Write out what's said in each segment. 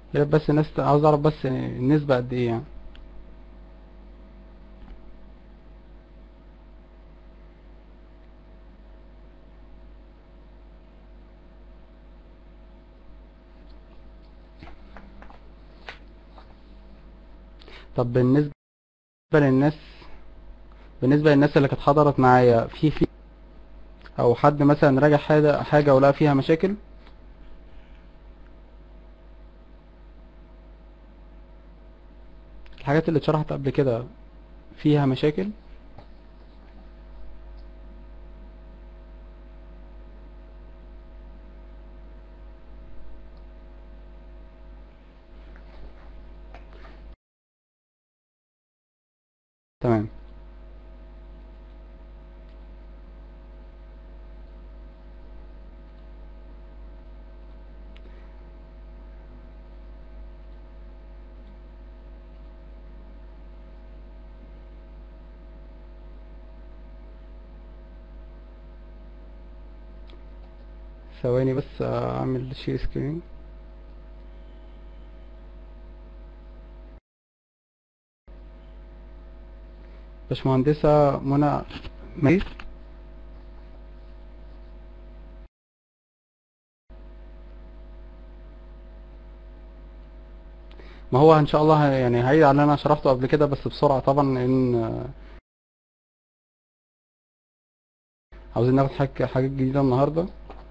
يا ريت بس الناس عاوز اعرف بس النسبة قد ايه يعني طب بالنسبة للناس بالنسبة للناس اللي كانت حضرت معايا في في او حد مثلا راجع حاجة حاجة ولقى فيها مشاكل الحاجات اللي اتشرحت قبل كده فيها مشاكل تمام ثواني بس اعمل شير سكرين باشمهندسة منى مير ما هو ان شاء الله يعني هعيد على اللي انا شرحته قبل كده بس بسرعة طبعا لان عاوزين ناخد حاجة حاجات جديدة النهاردة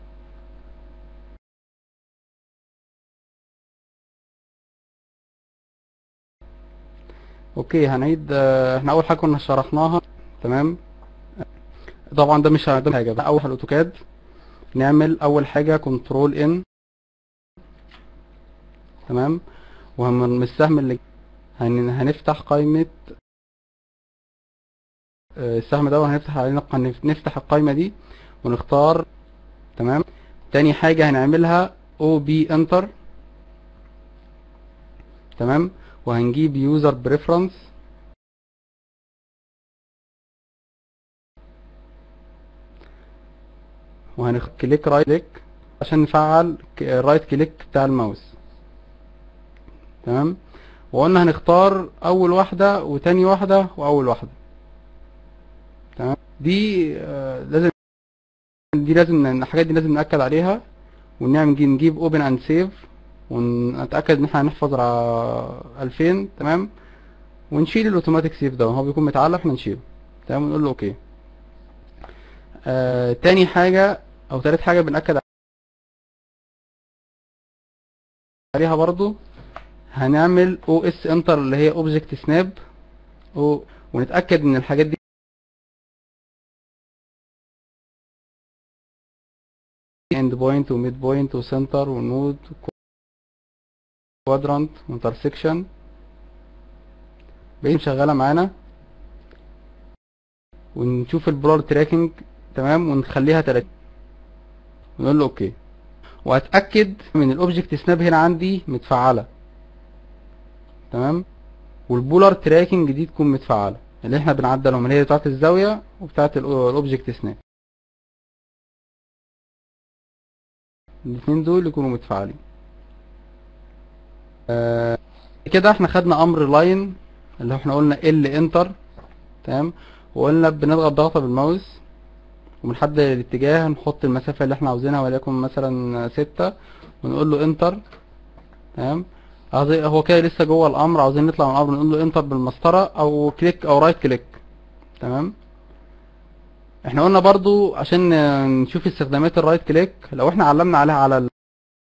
اوكي هنعيد آه، احنا اول حاجه كنا شرحناها تمام طبعا ده مش ده حاجه بقى اول حاجه الاوتوكاد نعمل اول حاجه كنترول ان تمام ومن السهم اللي هن... هنفتح قائمه آه، السهم ده وهنفتح علينا نفتح القائمه دي ونختار تمام تاني حاجه هنعملها او بي انتر تمام وهنجيب يوزر بريفرنس وهنكليك رايت كليك عشان نفعل الرايت كليك بتاع الماوس تمام وقلنا هنختار اول واحدة وتاني واحدة واول واحدة تمام دي آه لازم دي لازم الحاجات دي لازم نأكد عليها ونعمل نجيب اوبن اند سيف ونتأكد ان احنا هنحفظ على 2000 تمام ونشيل الاوتوماتيك سيف ده هو بيكون متعلق احنا نشيله تمام ونقول له اوكي آه تاني حاجة او تالت حاجة بنأكد عليها برضو هنعمل او اس انتر اللي هي اوبجكت سناب ونتأكد ان الحاجات دي اند بوينت وميد بوينت وسنتر ونود كوادرانت وانترسكشن بقيت شغاله معانا ونشوف البرار تراكنج تمام ونخليها 30 ونقول له اوكي واتاكد من الاوبجكت سناب هنا عندي متفعله تمام والبولار تراكنج دي تكون متفعله اللي احنا بنعدلهم اللي هي بتاعه الزاويه وبتاعه الاوبجكت سناب الاثنين دول يكونوا متفعلين آه كده احنا خدنا امر لاين اللي احنا قلنا ال انتر تمام وقلنا بنضغط ضغطه بالماوس وبنحدد الاتجاه نحط المسافه اللي احنا عاوزينها وليكن مثلا ستة ونقول له انتر تمام هو كده لسه جوه الامر عاوزين نطلع من الامر نقول له انتر بالمسطره او كليك او رايت كليك تمام احنا قلنا برضو عشان نشوف استخدامات الرايت كليك لو احنا علمنا عليها على ال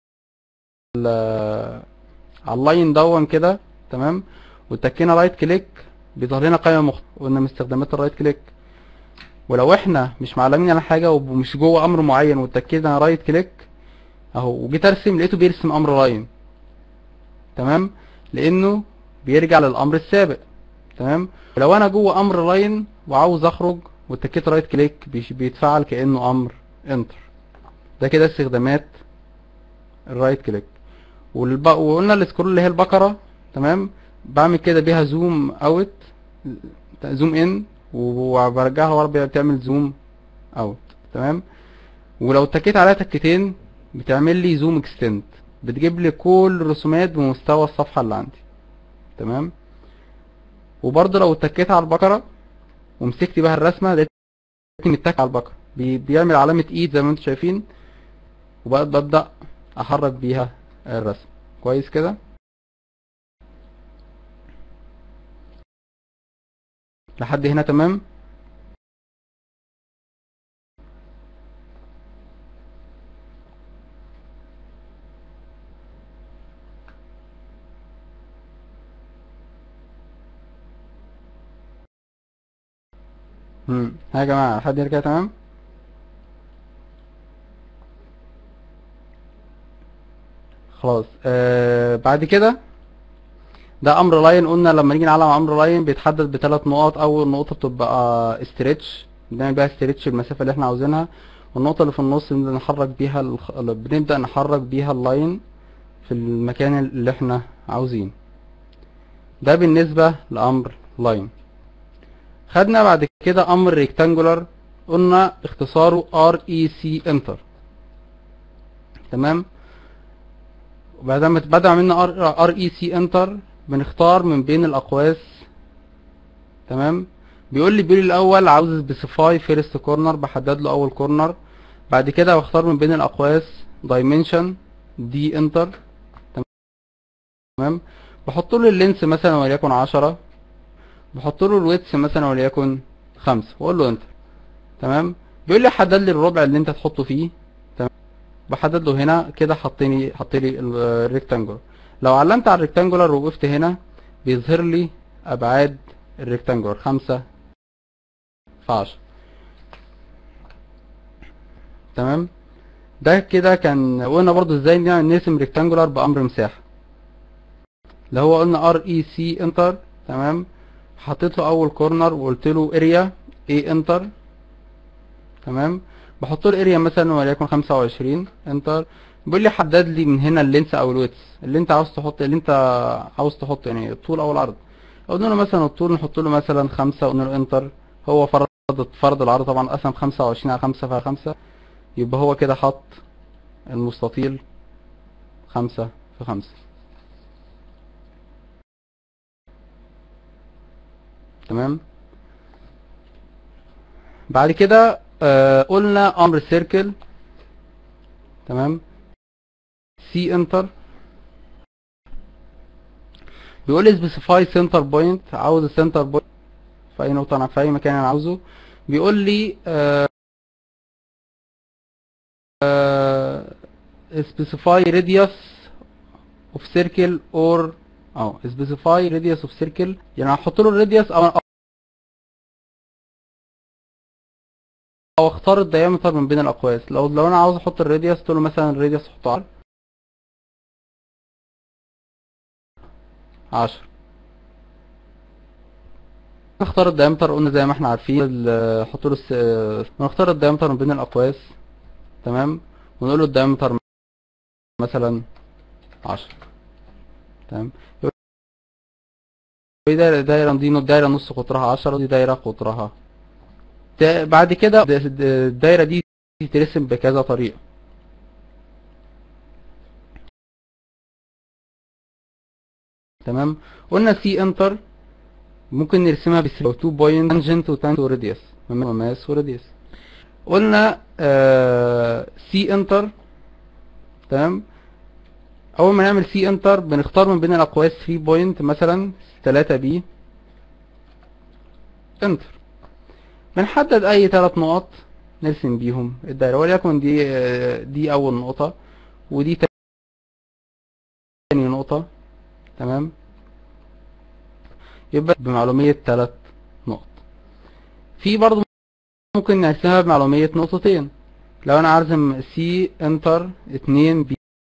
على اللاين دون كده تمام وتكينا رايت كليك بيظهر لنا قائمه مختلفه قلنا من استخدامات الرايت كليك ولو احنا مش معلمين على حاجه ومش جوه امر معين وتكينا رايت كليك اهو وجيت ارسم لقيته بيرسم امر لاين تمام لانه بيرجع للامر السابق تمام ولو انا جوه امر لاين وعاوز اخرج واتكيت رايت كليك بيتفعل كانه امر انتر ده كده استخدامات الرايت كليك والب... وقلنا السكرول اللي هي البقره تمام بعمل كده بيها زوم اوت زوم ان وبرجعها ورا بتعمل زوم اوت تمام ولو اتكيت عليها تكتين بتعمل لي زوم اكستند بتجيب لي كل الرسومات بمستوى الصفحة اللي عندي تمام وبرضه لو اتكيت على البقرة ومسكت بها الرسمة لقيت متك على البقرة بي- بيعمل علامة ايد زي ما انتم شايفين وبقى ببدأ احرك بيها الرسم كويس كده لحد هنا تمام امم ها يا جماعة لحد هنا كده تمام خلاص آه بعد كده ده امر لاين قلنا لما نيجي نعلم امر لاين بيتحدد بثلاث نقط اول نقطة بتبقى استريتش بنعمل بيها استريتش المسافة اللي احنا عاوزينها والنقطة اللي في النص بنبدأ نحرك بيها الخ... بنبدأ نحرك بيها اللاين في المكان اللي احنا عاوزينه ده بالنسبة لامر لاين خدنا بعد كده امر ريكتانجولار قلنا اختصاره ار اي سي انتر تمام وبعد ما بعد ما عملنا ار اي سي انتر بنختار من بين الاقواس تمام بيقول لي بيقول لي الاول عاوز سبيسيفاي فيرست كورنر بحدد له اول كورنر بعد كده بختار من بين الاقواس دايمنشن دي انتر تمام بحط له اللينس مثلا وليكن 10 بحط له الويتس مثلا وليكن 5 واقول له انتر تمام بيقول لي حدد لي الربع اللي انت تحطه فيه تمام بحدد له هنا كده حطني حط لي الريكتانجولار لو علمت على الريكتانجولار ووقفت هنا بيظهر لي ابعاد الريكتانجولار 5 في 10 تمام ده كده كان قلنا برضو ازاي نعمل نرسم ريكتانجولار بامر مساحه اللي هو قلنا ار اي سي انتر تمام حطيت له اول كورنر وقلت له اريا اي انتر تمام بحط له اريا مثلا وليكن 25 انتر بيقول لي حدد لي من هنا اللينس او الويتس اللي انت عاوز تحط اللي انت عاوز تحط يعني الطول او العرض قلنا له مثلا الطول نحط له مثلا 5 قلنا له انتر هو فرض فرض العرض طبعا قسم 25 على 5 في 5 يبقى هو كده حط المستطيل 5 في 5 تمام بعد كده آه قلنا امر سيركل تمام سي انتر بيقول لي سبيسيفاي سنتر بوينت عاوز السنتر بوينت في اي نقطه انا في اي مكان انا عاوزه بيقول لي آه آه specify radius of circle or اه specify radius of circle يعني هحط له الراديوس او او اختار الديامتر من بين الاقواس لو لو انا عاوز احط الراديوس قلت له مثلا الراديوس احطه على 10 نختار الديامتر قلنا زي ما احنا عارفين نحط له الس... نختار الديامتر من بين الاقواس تمام ونقول له الديامتر مثلا 10 تمام دي دايرة دايرة دي دايرة نص قطرها 10 ودي دايرة قطرها تا- بعد كده الدايرة دي ترسم بكذا طريقة تمام قلنا سي انتر ممكن نرسمها بس 2 بوينت تانجنت وتانجنت وراديوس مماس وراديوس قلنا سي انتر تمام اول ما نعمل سي انتر بنختار من بين الاقواس 3 بوينت مثلا 3 بي انتر بنحدد اي ثلاث نقط نرسم بيهم الدايره وليكن دي آه، دي اول نقطه ودي تاني نقطه تمام يبقى بمعلوميه ثلاث نقط في برضو ممكن نرسمها بمعلوميه نقطتين لو انا عارزم سي انتر 2 بي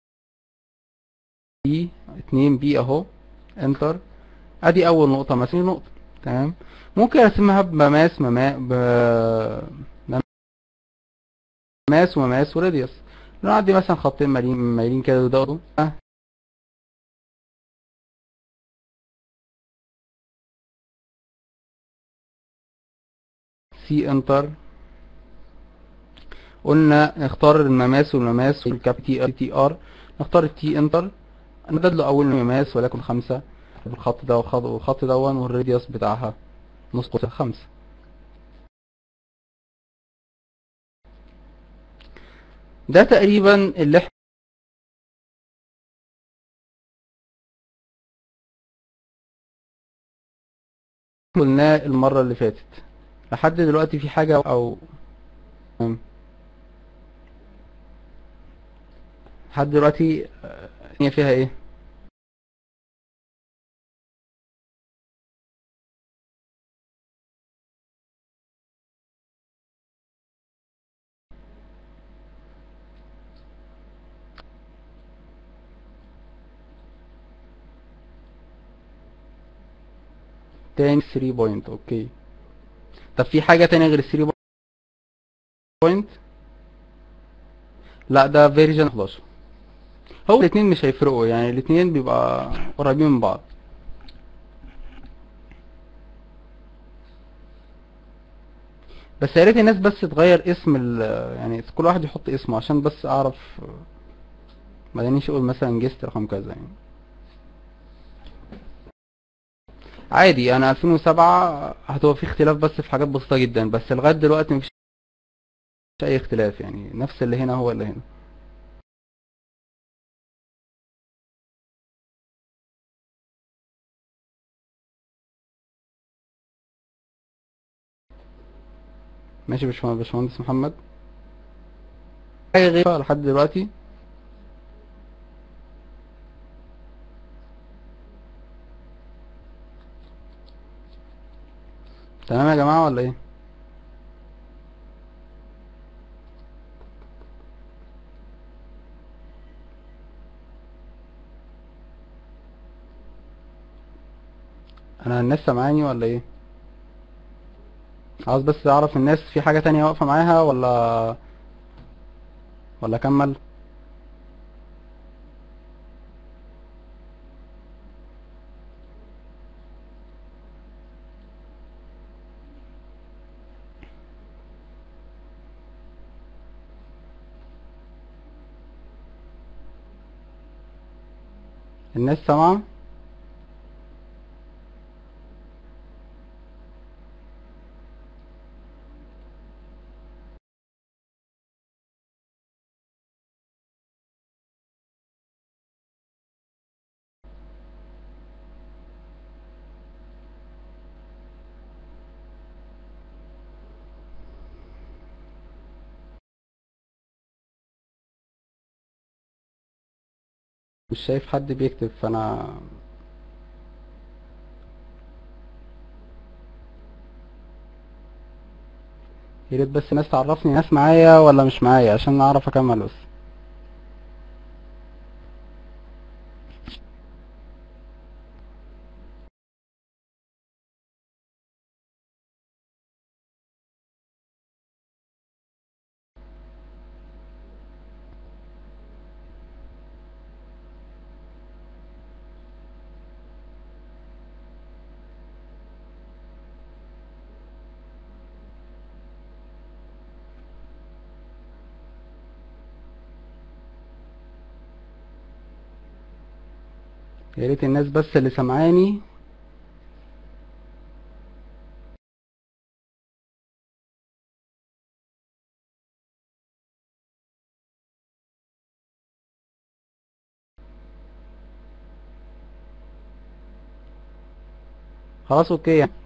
بي 2 بي اهو انتر ادي اول نقطة مثلا نقطة تمام ممكن ارسمها بمماس مما ب مماس ومماس وراديوس لو عندي مثلا خطين مايلين مايلين كده وده سي انتر قلنا نختار المماس والمماس والكاب تي ار تي ار نختار التي انتر نمدد له اول مقاس وليكن خمسة بالخط ده والخط والخط دون والراديوس بتاعها نص قوس خمسة ده تقريبا اللي احنا قلناه المرة اللي فاتت لحد دلوقتي في حاجة او تمام. لحد دلوقتي آه، هي فيها ايه تاني 3 بوينت اوكي طب في حاجة تانية غير ال 3 بوينت لا ده فيرجن 11 هو الاتنين مش هيفرقوا يعني الاتنين بيبقى قريبين من بعض بس يا ريت الناس بس تغير اسم ال يعني كل واحد يحط اسمه عشان بس اعرف ما دانيش اقول مثلا جست رقم كذا يعني عادي انا 2007 هتبقى في اختلاف بس في حاجات بسيطة جدا بس لغاية دلوقتي مفيش اي اختلاف يعني نفس اللي هنا هو اللي هنا ماشي يا باشمهندس باشمهندس محمد حاجة غير لحد دلوقتي تمام يا جماعة ولا ايه انا الناس سامعاني ولا ايه عاوز بس اعرف الناس في حاجة تانية واقفة معاها ولا ولا اكمل الناس سامعة مش شايف حد بيكتب فانا يا ريت بس الناس تعرفني ناس معايا ولا مش معايا عشان اعرف اكمل بس يا ريت الناس بس اللي سامعاني خلاص اوكي يعني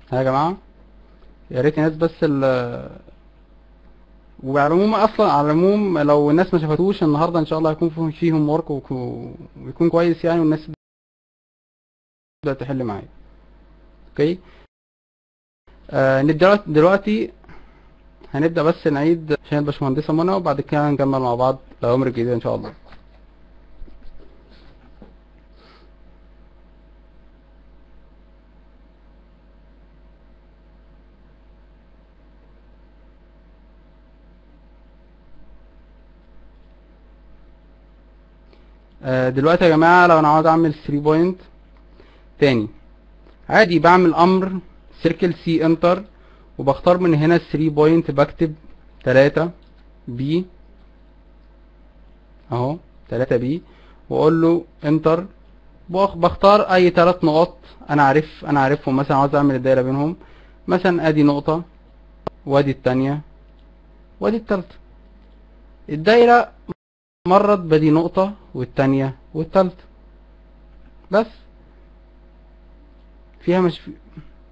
ها يا جماعة يا ريت الناس بس ال وعلى العموم اصلا على العموم لو الناس ما شافتوش النهارده ان شاء الله هيكون فيه- فيهم ورك ويكون كويس يعني والناس تبدأ تحل معايا اوكي آه نبدأ دلوقتي- دلوقتي هنبدأ بس نعيد عشان الباشمهندسة منى وبعد كده نكمل مع بعض الأوامر الجديدة إن شاء الله آه، دلوقتي يا جماعة لو أنا عاوز أعمل 3 بوينت تاني عادي بعمل أمر سيركل سي انتر وبختار من هنا 3 بوينت بكتب 3 بي اهو 3 بي واقول له انتر بختار اي ثلاث نقط انا عارف انا عارفهم مثلا عاوز اعمل الدايره بينهم مثلا ادي نقطه وادي التانية وادي التالتة الدايره مرت بدي نقطه والتانية والتالتة بس فيها مش في...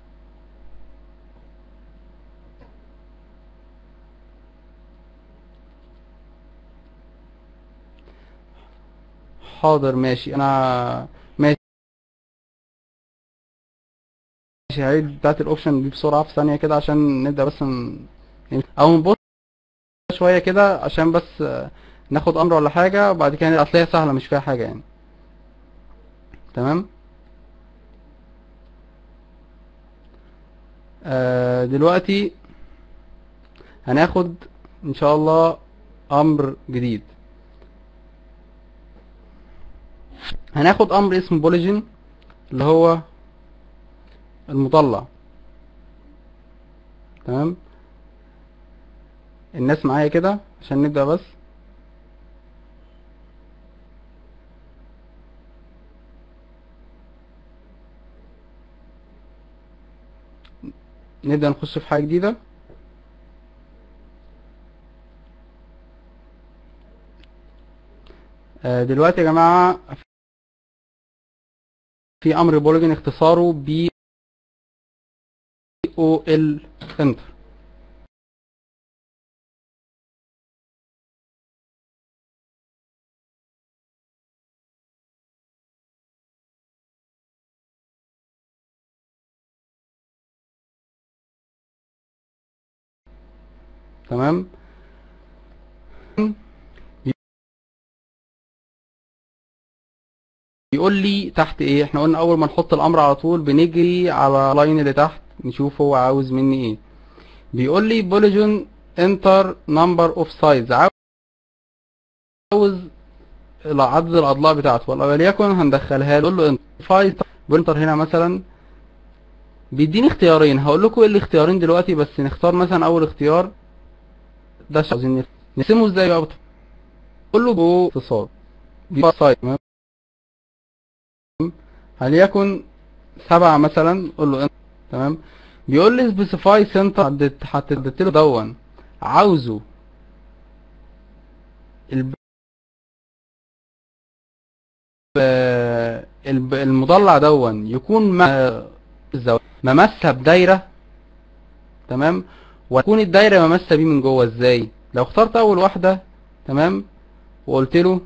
حاضر ماشي انا ماشي هعيد بتاعت الاوبشن دي بسرعة في ثانية كده عشان نبدأ بس ن... او نبص شوية كده عشان بس آه، ناخد امر ولا حاجة وبعد كده اصل هي سهلة مش فيها حاجة يعني تمام آه دلوقتي هناخد ان شاء الله امر جديد هناخد امر اسمه بوليجين اللي هو المطلع تمام الناس معايا كده عشان نبدأ بس نبدأ نخش في حاجة جديدة آه، دلوقتي يا جماعة في امر بوليجن اختصاره بي او ال انتر تمام بيقول لي تحت ايه احنا قلنا اول ما نحط الامر على طول بنجري على اللاين اللي تحت نشوف هو عاوز مني ايه بيقول لي بوليجون انتر نمبر اوف سايدز عاوز عدد الاضلاع بتاعته وليكن هندخلها له نقول له انتر فايل بنتر هنا مثلا بيديني اختيارين هقول لكم ايه الاختيارين دلوقتي بس نختار مثلا اول اختيار ده عشان عاوزين نقسمه ازاي بقى قول له جو اختصار دي سايد تمام هليكن سبعة مثلا قول له انت تمام بيقول لي سبيسيفاي سنتر حددت حددت له دون عاوزه الب... الب... المضلع دون يكون ما الزوايا ممسها بدايرة تمام وتكون الدايرة ممسها بيه من جوه ازاي لو اخترت اول واحدة تمام وقلت له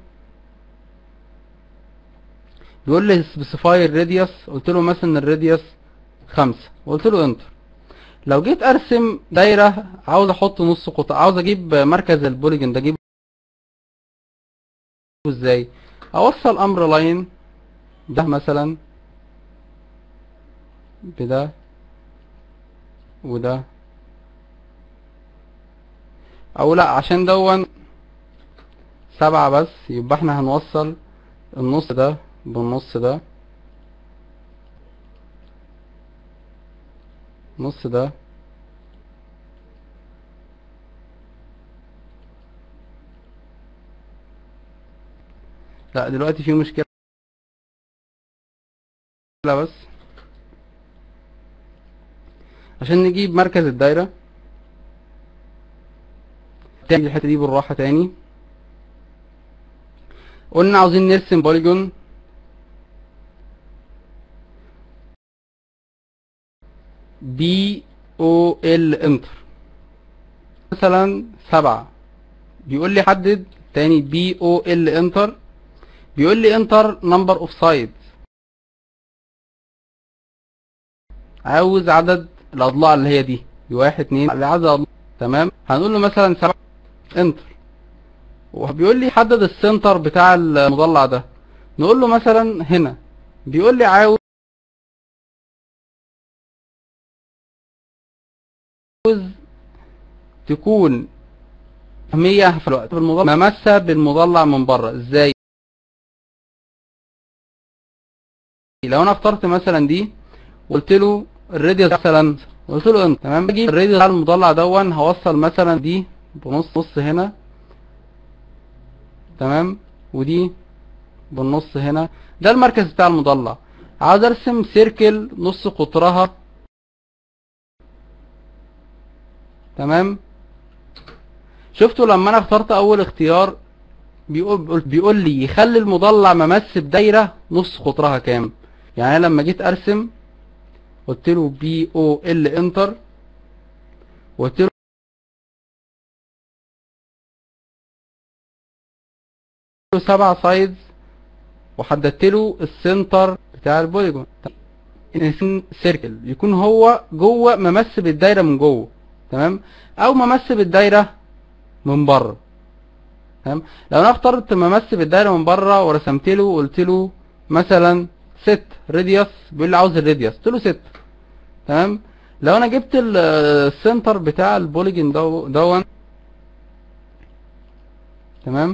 بيقول لي سبيسيفاي الراديوس قلت له مثلا الراديوس خمسة وقلت له انتر لو جيت ارسم دايرة عاوز احط نص قطع عاوز اجيب مركز البوليجون ده اجيبه ازاي اوصل امر لاين ده مثلا بده وده او لا عشان دون سبعة بس يبقى احنا هنوصل النص ده بالنص ده نص ده لا دلوقتي في مشكلة بس عشان نجيب مركز الدايرة تاني الحتة دي بالراحة تاني قلنا عاوزين نرسم بوليجون بي او ال انتر مثلا سبعة بيقول لي حدد تاني بي او ال انتر بيقول لي انتر نمبر اوف سايدز عاوز عدد الاضلاع اللي هي دي واحد اتنين عدد الأضلاع. تمام هنقول له مثلا سبعة انتر وبيقول لي حدد السنتر بتاع المضلع ده نقول له مثلا هنا بيقول لي عاوز تكون مية في الوقت بالمضلع ممسة بالمضلع من بره ازاي لو انا اخترت مثلا دي قلت له الراديوس مثلا قلت له انت تمام اجي الراديوس بتاع المضلع دون هوصل مثلا دي بنص نص هنا تمام ودي بالنص هنا ده المركز بتاع المضلع عاوز ارسم سيركل نص قطرها تمام شفتوا لما انا اخترت اول اختيار بيقول بيقول لي يخلي المضلع ممس بدايره نص قطرها كام يعني انا لما جيت ارسم قلت له بي او ال انتر وقلت له سبع سايدز وحددت له السنتر بتاع البوليجون سيركل يكون هو جوه ممس بالدايره من جوه تمام او ممس بالدايره من بره تمام لو انا اخترت ممس بالدايره من بره ورسمت له وقلت له مثلا ست راديوس بيقول لي عاوز الراديوس قلت له ست تمام لو انا جبت ال- السنتر بتاع البوليجون دو دون تمام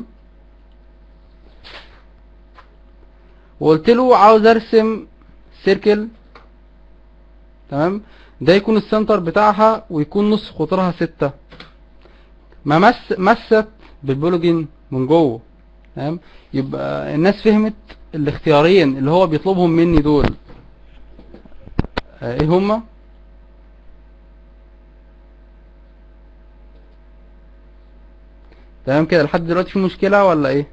وقلت له عاوز ارسم سيركل تمام ده يكون السنتر بتاعها ويكون نص قطرها ستة ممس مست بالبولوجين من جوه تمام يبقى الناس فهمت الاختيارين اللي هو بيطلبهم مني دول آه، ايه هما تمام كده لحد دلوقتي في مشكلة ولا ايه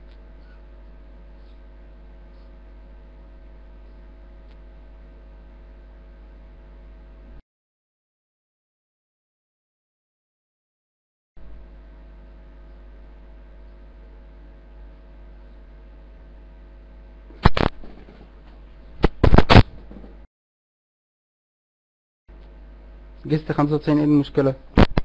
جست 95 ايه المشكلة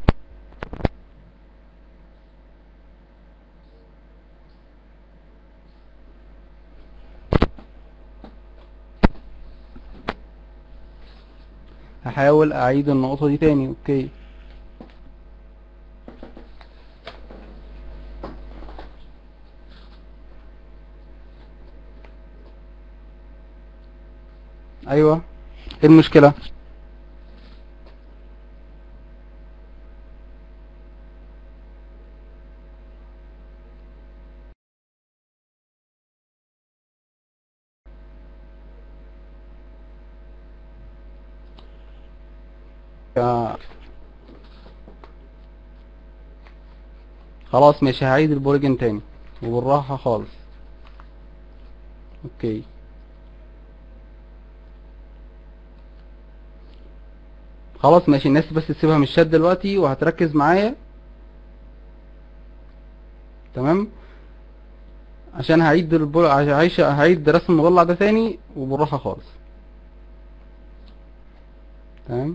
هحاول اعيد النقطة دي تاني اوكي ايوه ايه المشكلة يا- خلاص ماشي هعيد البورجن تاني وبالراحة خالص اوكي خلاص ماشي الناس بس تسيبها من الشات دلوقتي وهتركز معايا تمام عشان هعيد البول... هعيش هعيد رسم المضلع ده تاني وبالراحة خالص تمام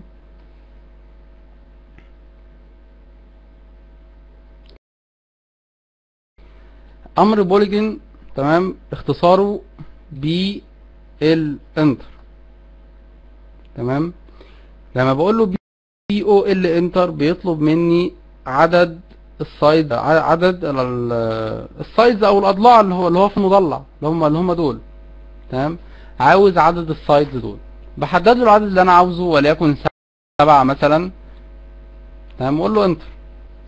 امر بوليجن تمام اختصاره بي ال انتر تمام لما بقول له بي او ال انتر بيطلب مني عدد السايد ع- عدد ال- ال- السايدز او الاضلاع اللي هو اللي هو في المضلع اللي هم اللي هم دول تمام عاوز عدد السايدز دول بحدد له العدد اللي انا عاوزه وليكن سبعة مثلا تمام اقول له انتر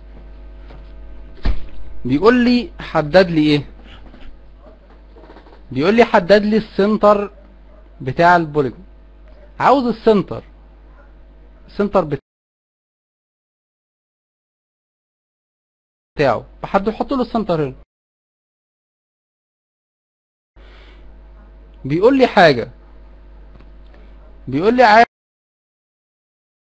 بيقول لي حدد لي ايه بيقول لي حدد لي السنتر بتاع البوليجون عاوز السنتر السنتر بتاعه بحد يحط له السنتر هنا بيقول لي حاجة بيقول لي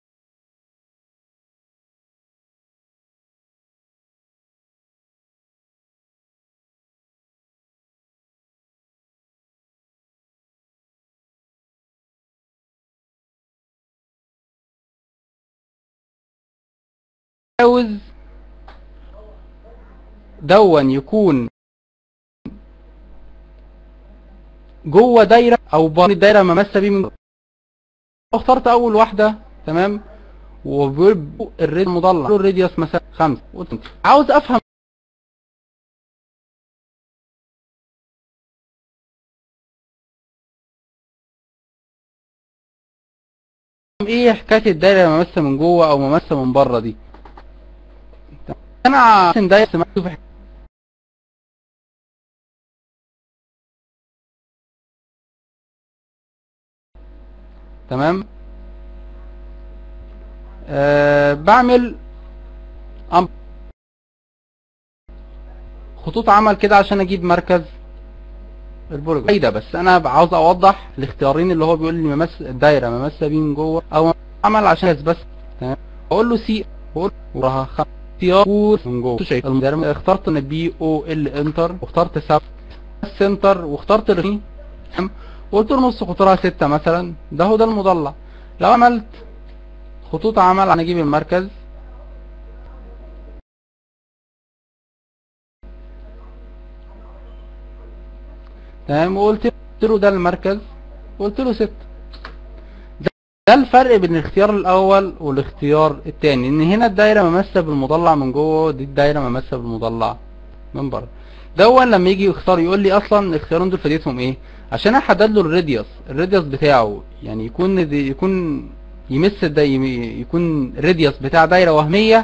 عاوز دون يكون جوه دايره او بره الدايره ممسه بيه من اخترت اول واحده تمام وبيقول الريد مضلع الراديوس مثلا خمسة قلت عاوز افهم ايه حكايه الدايره ممسه من جوه او ممسه من بره دي انا عشان دايره مكتوب في تمام أه بعمل أم خطوط عمل كده عشان اجيب مركز البوليجون ايه ده بس انا عاوز اوضح الاختيارين اللي هو بيقول لي ممس الدايره ممسه بيه من جوه او عمل عشان بس تمام اقول له سي واقول وراها خ- اختيار من جوه شايف الدايرة- اخترت ان بي او ال انتر واخترت سب سنتر واخترت الري تمام وقلت له نص قطرها ستة مثلا ده هو ده المضلع لو عملت خطوط عمل عشان اجيب المركز تمام وقلت له ده المركز وقلت له ستة ده, ده الفرق بين الاختيار الاول والاختيار التاني ان هنا الدايره ممسه بالمضلع من جوه دي الدايره ممسه بالمضلع من بره ده لما يجي يختار يقول لي اصلا الاختيارين دول فائدتهم ايه عشان احدد له الراديوس الراديوس بتاعه يعني يكون دي يكون يمس ده يكون الراديوس بتاع دايره وهميه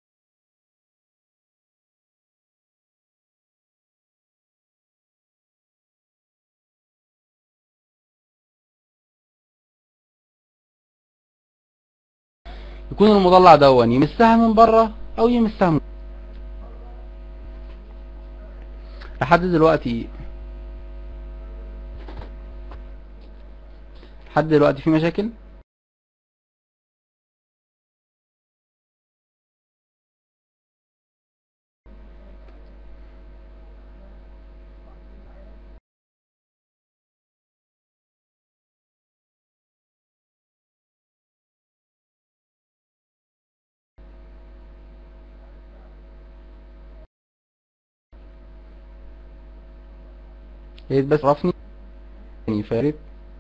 يكون المضلع دون يمسها من بره او يمسها من لحد دلوقتي لحد دلوقتي في مشاكل يا ريت بس عرفني يعني فارد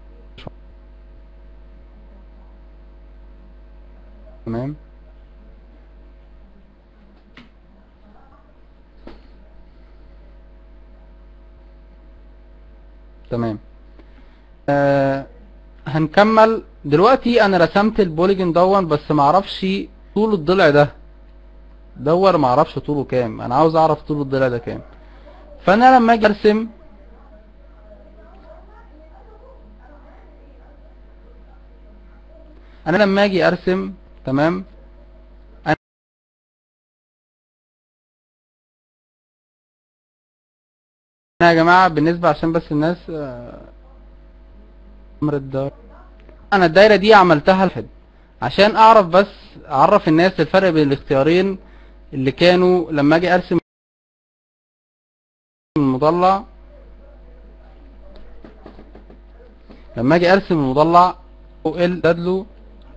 تمام تمام آه هنكمل دلوقتي انا رسمت البوليجون دون بس معرفش طول الضلع ده دور معرفش طوله كام انا عاوز اعرف طول الضلع ده كام فانا لما اجي ارسم انا لما اجي ارسم تمام انا أنا يا جماعه بالنسبه عشان بس الناس آه، امر الدار انا الدايره دي عملتها لحد عشان اعرف بس اعرف الناس الفرق بين الاختيارين اللي كانوا لما اجي ارسم المضلع لما اجي ارسم المضلع ال دادلو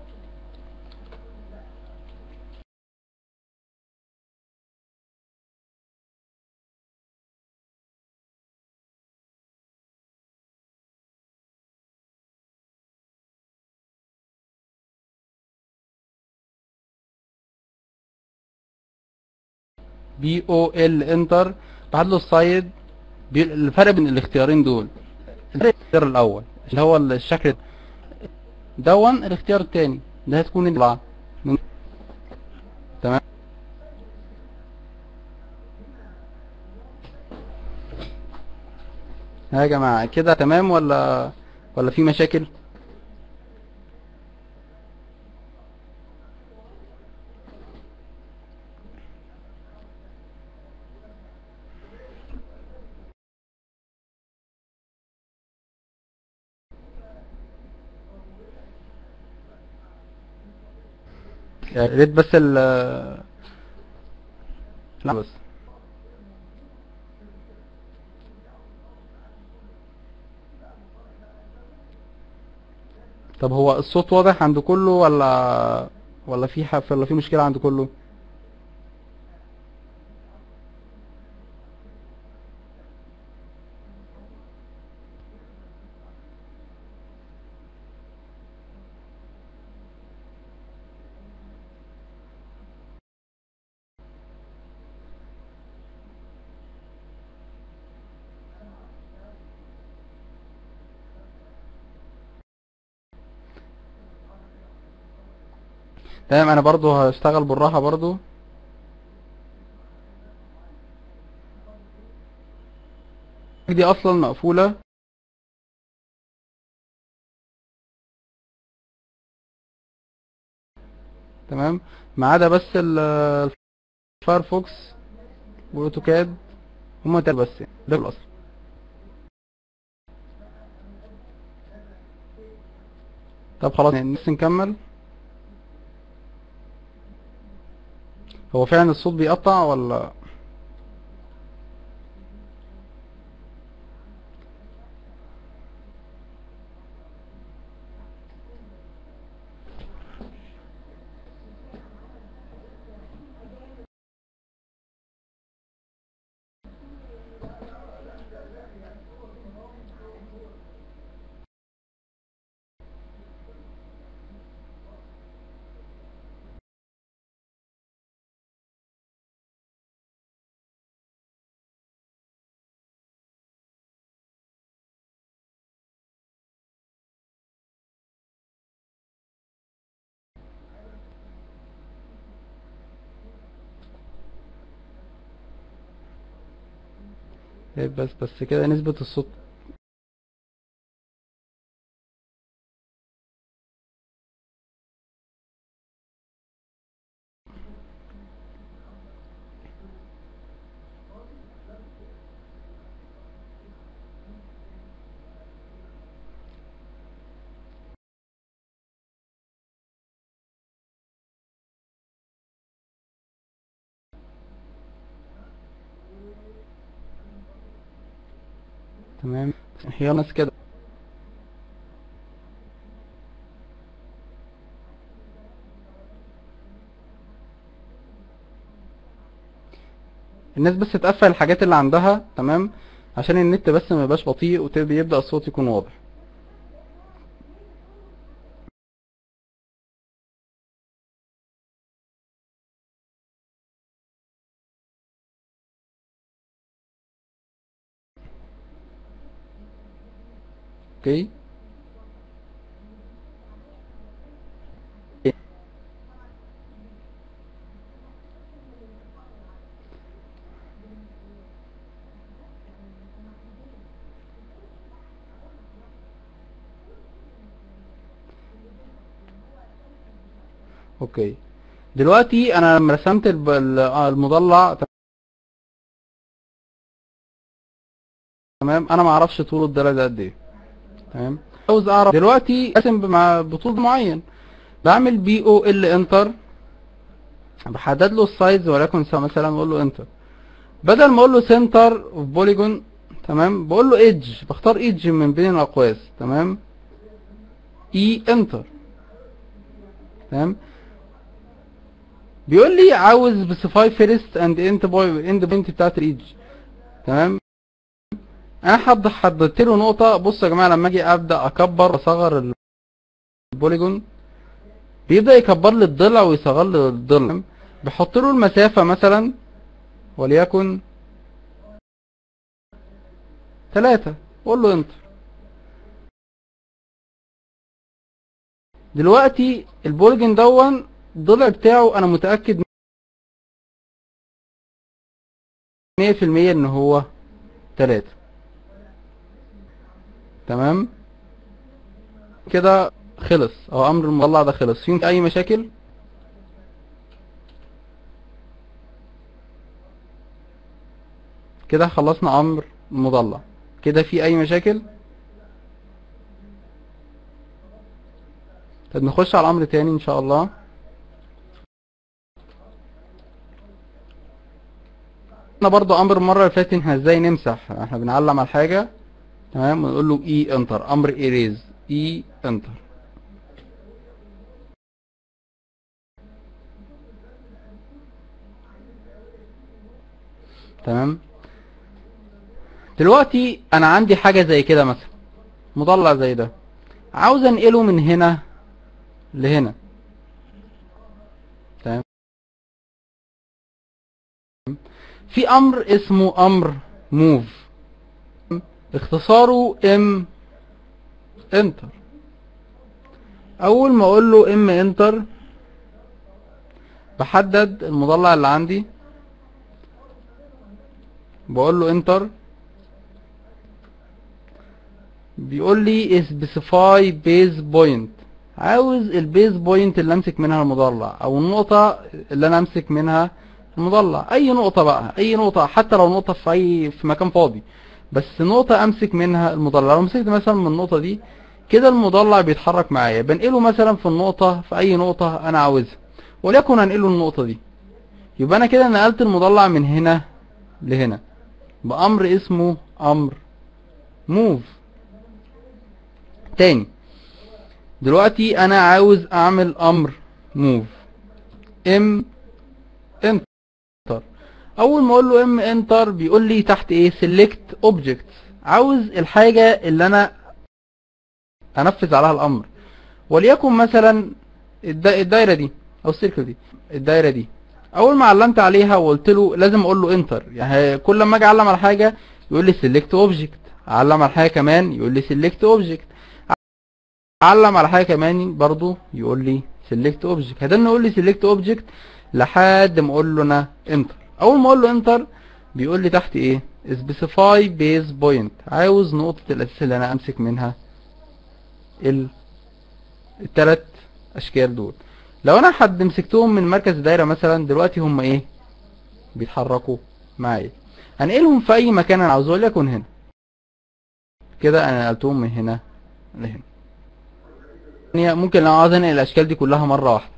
بي او ال انتر بعد له السايد بي... الفرق بين الاختيارين دول الاختيار الاول اللي هو الشكل دون الاختيار التاني ده هتكون الطلعة من تمام ها يا جماعة كده تمام ولا ولا في مشاكل يا ريت بس ال لا بس طب هو الصوت واضح عند كله ولا ولا في ح... ولا في مشكلة عند كله تمام انا برضو هشتغل بالراحة برضو دي اصلا مقفولة تمام ما عدا بس ال- الفايرفوكس والاوتوكاد هما تلاتة بس يعني ده في الاصل طب خلاص بس نكمل هو فعلا الصوت بيقطع ولا إيه بس بس كده نسبة الصوت تمام هي ناس كده الناس بس تقفل الحاجات اللي عندها تمام عشان النت بس ما يبقاش بطيء ويبدأ الصوت يكون واضح اوكي اوكي دلوقتي انا لما رسمت الب- ال- آه، المضلع تمام انا ما اعرفش طول الضلع ده قد ايه تمام عاوز اعرف دلوقتي ارسم مع بطول معين بعمل بي او ال انتر بحدد له السايز وليكن س- مثلا بقول له انتر بدل ما اقول له سنتر اوف بوليجون تمام بقول له ايدج بختار ايدج من بين الاقواس تمام اي انتر تمام بيقول لي عاوز سبيسيفاي فيرست اند اند بوي اند بوينت بتاعت الايدج تمام انا حد حددت له نقطه بصوا يا جماعه لما اجي ابدا اكبر واصغر البوليجون بيبدا يكبر لي الضلع ويصغر لي الضلع بحط له المسافه مثلا وليكن ثلاثة قول له انتر دلوقتي البولجن دون الضلع بتاعه انا متأكد مية في المية ان هو تلاتة تمام كده خلص او امر المطلع ده خلص في اي مشاكل كده خلصنا امر المضلع كده في اي مشاكل طب نخش على امر تاني ان شاء الله احنا برضو امر المره اللي فاتت احنا ازاي نمسح احنا بنعلم على الحاجه تمام ونقول له اي انتر امر ايريز اي انتر تمام دلوقتي انا عندي حاجه زي كده مثلا مضلع زي ده عاوز انقله من هنا لهنا تمام في امر اسمه امر موف اختصاره ام انتر اول ما اقول له ام انتر بحدد المضلع اللي عندي بقول له انتر بيقول لي specify base point عاوز البيز بوينت اللي امسك منها المضلع او النقطة اللي انا امسك منها المضلع اي نقطة بقى اي نقطة حتى لو نقطة في اي في مكان فاضي بس نقطة امسك منها المضلع لو مسكت مثلا من النقطة دي كده المضلع بيتحرك معايا بنقله مثلا في النقطة في اي نقطة انا عاوزها وليكن هنقله النقطة دي يبقى انا كده نقلت المضلع من هنا لهنا بامر اسمه امر موف تاني دلوقتي انا عاوز اعمل امر موف ام انتر اول ما اقول له ام انتر بيقول لي تحت ايه سيلكت اوبجكت عاوز الحاجه اللي انا انفذ عليها الامر وليكن مثلا الدا- الدايره دي او السيركل دي الدايره دي اول ما علمت عليها وقلت له لازم اقول له انتر يعني كل ما اجي اعلم على حاجه يقول لي سيلكت اوبجكت اعلم على حاجه كمان يقول لي سيلكت اوبجكت علم على حاجه كمان برضو يقول لي سيلكت اوبجكت هدان يقول لي سيلكت اوبجكت لحد ما اقول له انا انتر اول ما اقول له انتر بيقول لي تحت ايه سبيسيفاي بيز بوينت عاوز نقطه الاساس اللي انا امسك منها ال التلات اشكال دول لو انا حد مسكتهم من مركز الدايره مثلا دلوقتي هم ايه بيتحركوا معايا هنقلهم في اي مكان انا عاوزه وليكن هنا كده انا نقلتهم من هنا لهنا يعني ممكن لو عاوز انقل الاشكال دي كلها مره واحده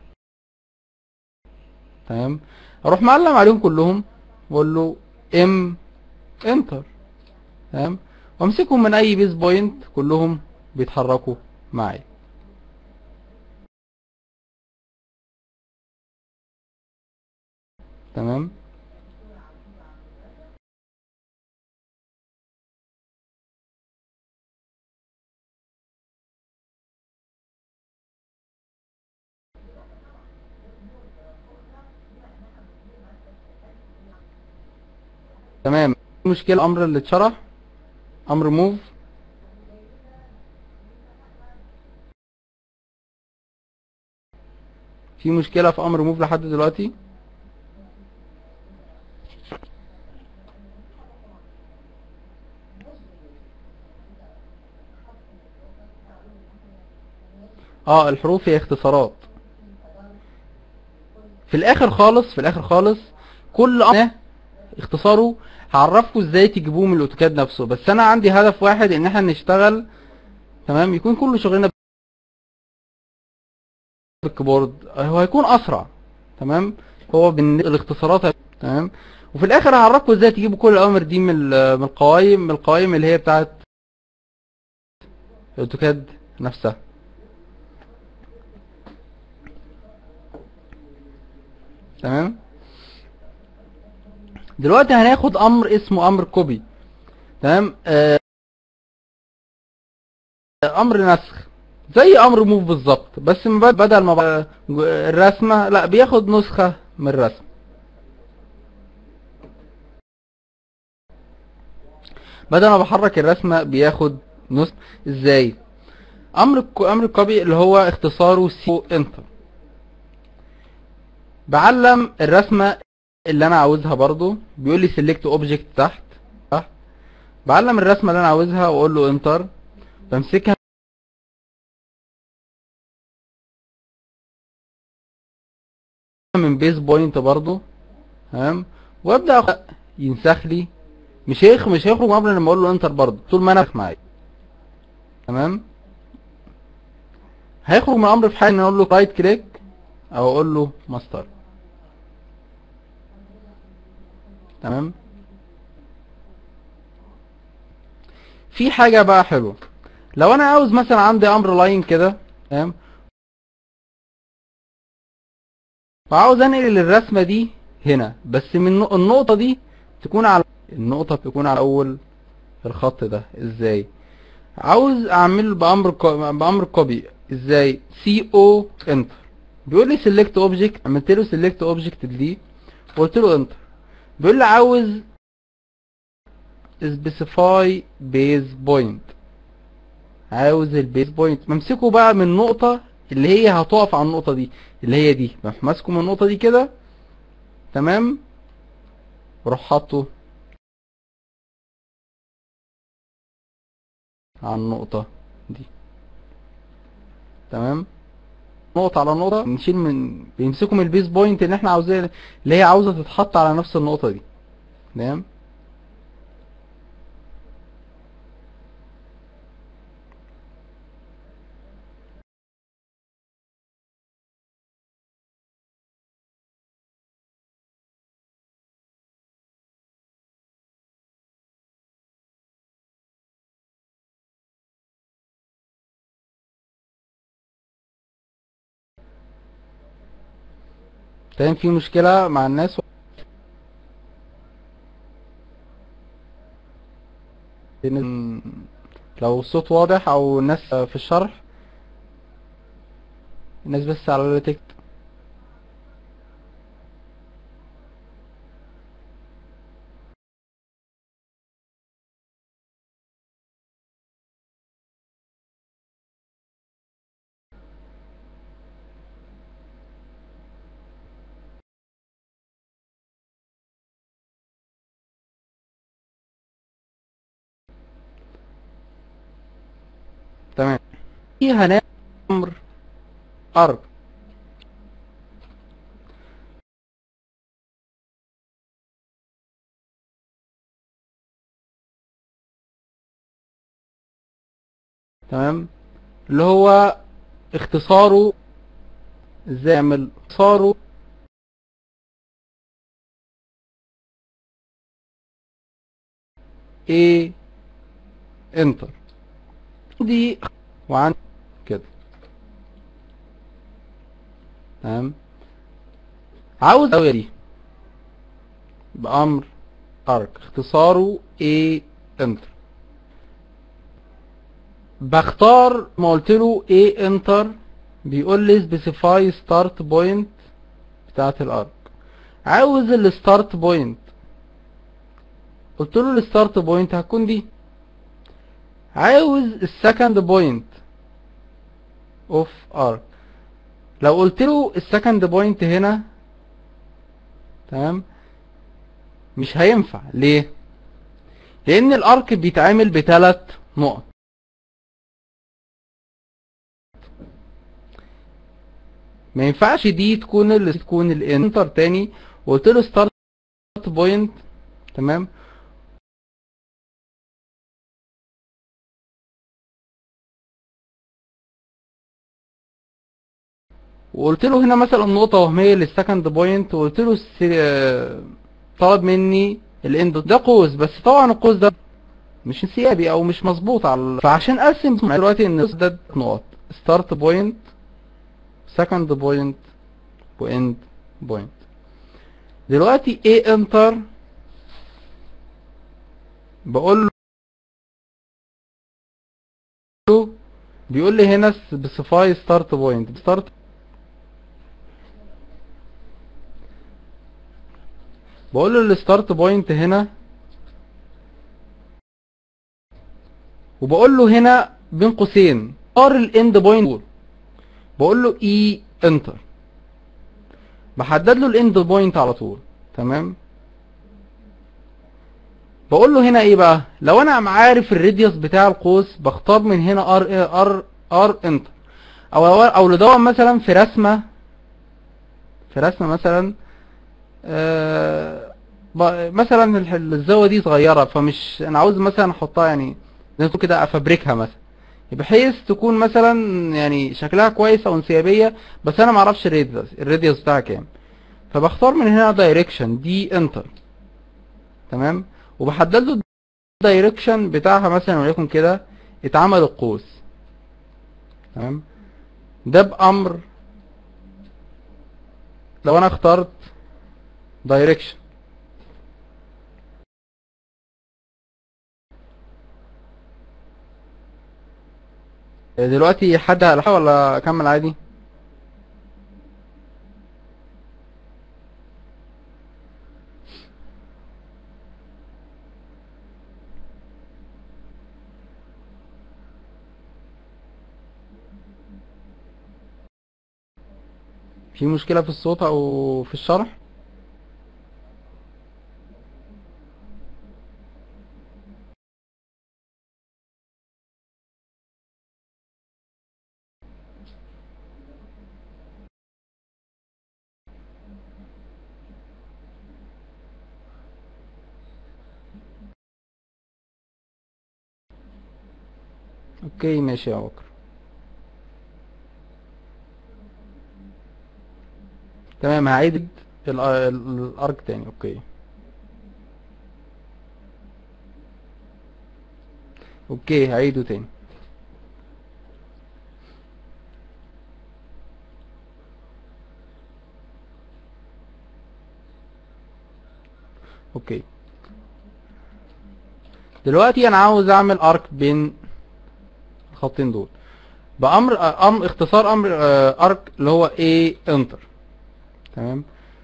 تمام اروح معلم عليهم كلهم واقول له ام انتر تمام وامسكهم من اي بيز بوينت كلهم بيتحركوا معايا تمام تمام مشكلة الامر اللي اتشرح امر موف في مشكلة في امر موف لحد دلوقتي اه الحروف هي اختصارات في الاخر خالص في الاخر خالص كل امر اختصاره هعرفكم ازاي تجيبوه من الاوتوكاد نفسه بس انا عندي هدف واحد ان احنا نشتغل تمام يكون كل شغلنا بالكيبورد هو هيكون اسرع تمام هو بن... الاختصارات تمام وفي الاخر هعرفكم ازاي تجيبوا كل الاوامر دي من ال- من القوائم من القوائم اللي هي بتاعت الاوتوكاد نفسها تمام دلوقتي هناخد امر اسمه امر كوبي تمام آه امر نسخ زي امر موف بالظبط بس من بد- بدل ما بقى جو- الرسمه لا بياخد نسخه من الرسم بدل ما بحرك الرسمه بياخد نسخه ازاي امر الكو- امر الكوبي اللي هو اختصاره سي انتر بعلم الرسمه اللي انا عاوزها برضو بيقول لي سيلكت اوبجكت تحت تحت بعلم الرسمه اللي انا عاوزها واقول له انتر بمسكها من بيز بوينت برضو تمام وابدا أخ- ينسخ لي مش هيخ مش هيخرج قبل لما اقول له انتر برضو طول ما انا معايا تمام هيخرج من الامر في حاجه ان اقول له رايت كليك او اقول له ماستر تمام في حاجة بقى حلوة لو انا عاوز مثلا عندي امر لاين كده تمام وعاوز انقل الرسمة دي هنا بس من النق- النقطة دي تكون على النقطة تكون على اول الخط ده ازاي عاوز اعمل بامر كو... بامر كوبي ازاي سي او انتر بيقول لي سيلكت اوبجكت عملت له سيلكت اوبجكت دي وقلت له انتر بيقول لي عاوز specify base point عاوز البيز بوينت ممسكه بقى من نقطة اللي هي هتقف على النقطة دي اللي هي دي بروح ماسكه من النقطة دي كده تمام واروح حاطه على النقطة دي تمام نقطة على نقطة نشيل من بيمسكوا من البيس بوينت اللي احنا عاوزاه اللي هي عاوزة تتحط على نفس النقطة دي تمام تمام في مشكلة مع الناس لأن لو الصوت واضح او الناس في الشرح الناس بس على اللي تكتب تمام في هنعمل امر ارج تمام اللي هو اختصاره ازاي اعمل اختصاره ايه انتر دي وعن كده تمام عاوز الزاوية دي بأمر ارك اختصاره A enter بختار ما قلت له A enter بيقول لي specify start point بتاعت الارك عاوز الستارت بوينت قلت له الستارت بوينت هتكون دي عاوز السكند بوينت اوف ارك لو قلت له السكند بوينت هنا تمام مش هينفع ليه لان الارك بيتعمل بثلاث نقط ما ينفعش دي تكون اللي تكون الانتر تاني وقلت له ستارت بوينت تمام وقلت له هنا مثلا نقطة وهمية للسكند بوينت وقلت له السي... آه، طلب مني الاند ده قوس بس طبعا القوس ده مش انسيابي او مش مظبوط على ال- فعشان ارسم دلوقتي ان ده نقط ستارت بوينت سكند بوينت واند بوينت دلوقتي ايه انتر بقول له بيقول لي هنا سبيسيفاي ستارت بوينت ستارت بقول له الستارت بوينت هنا وبقول له هنا بين قوسين ار الاند بوينت بقول له اي انتر بحدد له الاند بوينت على طول تمام بقول له هنا ايه بقى لو انا عارف الراديوس بتاع القوس بختار من هنا ار ار ار انتر او او لو مثلا في رسمه في رسمه مثلا آه، ب- مثلا الح- الزاويه دي صغيره فمش انا عاوز مثلا احطها يعني زي ما تقول كده افبركها مثلا بحيث تكون مثلا يعني شكلها كويس او انسيابيه بس انا ما اعرفش الراديوس الراديوس بتاعها كام فبختار من هنا دايركشن دي انتر تمام وبحدد له الدايركشن بتاعها مثلا وليكن كده اتعمل القوس تمام ده بامر لو انا اخترت دايركشن دلوقتي حد هلحق ولا اكمل عادي في مشكلة في الصوت او في الشرح اوكي ماشي يا بكر تمام هعيد ال- ال- الارك تاني اوكي اوكي هعيده تاني اوكي دلوقتي انا عاوز اعمل ارك بين الخطين دول بامر امر اختصار امر ارك اللي هو ايه انتر تمام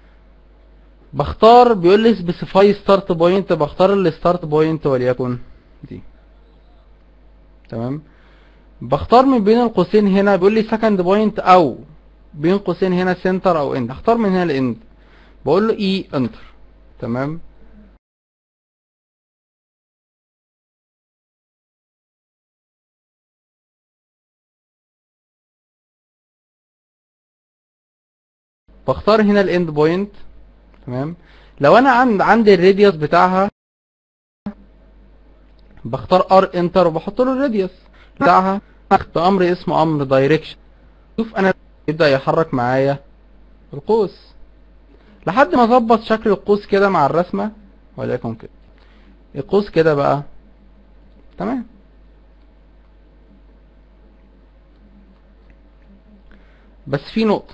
بختار بيقول لي سبيسيفاي ستارت بوينت بختار الستارت بوينت وليكن دي تمام بختار من بين القوسين هنا بيقول لي سكند بوينت او بين قوسين هنا سنتر او اند اختار من هنا الاند بقول له اي انتر تمام بختار هنا الاند بوينت تمام لو انا عند عندي الراديوس بتاعها بختار ار انتر وبحط له الراديوس بتاعها بامر اسمه امر دايركشن شوف انا يبدا يحرك معايا القوس لحد ما اظبط شكل القوس كده مع الرسمه وليكن كده القوس كده بقى تمام بس في نقطه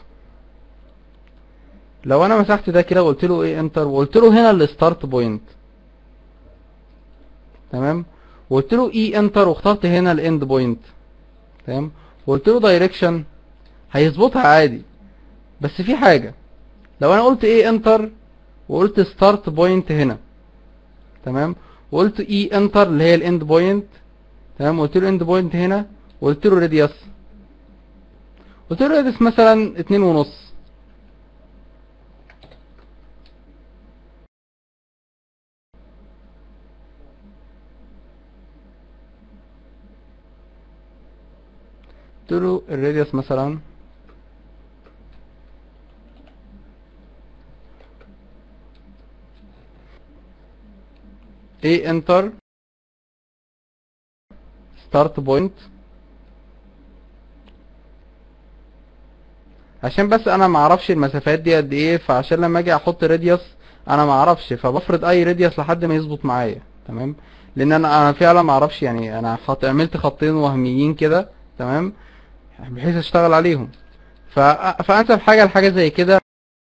لو انا مسحت ده كده وقلت له ايه انتر وقلت له هنا الستارت بوينت تمام وقلت له اي انتر واخترت هنا الاند بوينت تمام وقلت له دايركشن هيظبطها عادي بس في حاجه لو انا قلت ايه انتر وقلت ستارت بوينت هنا تمام وقلت اي انتر اللي هي الاند بوينت تمام وقلت له اند بوينت هنا وقلت له راديوس قلت له راديوس مثلا اتنين ونص قلت له الراديوس مثلا ايه انتر ستارت بوينت عشان بس انا ما اعرفش المسافات دي قد ايه فعشان لما اجي احط راديوس انا ما اعرفش فبفرض اي راديوس لحد ما يظبط معايا تمام لان انا انا فعلا ما اعرفش يعني انا حط عملت خطين وهميين كده تمام بحيث اشتغل عليهم ف... فانسب حاجه لحاجه زي كده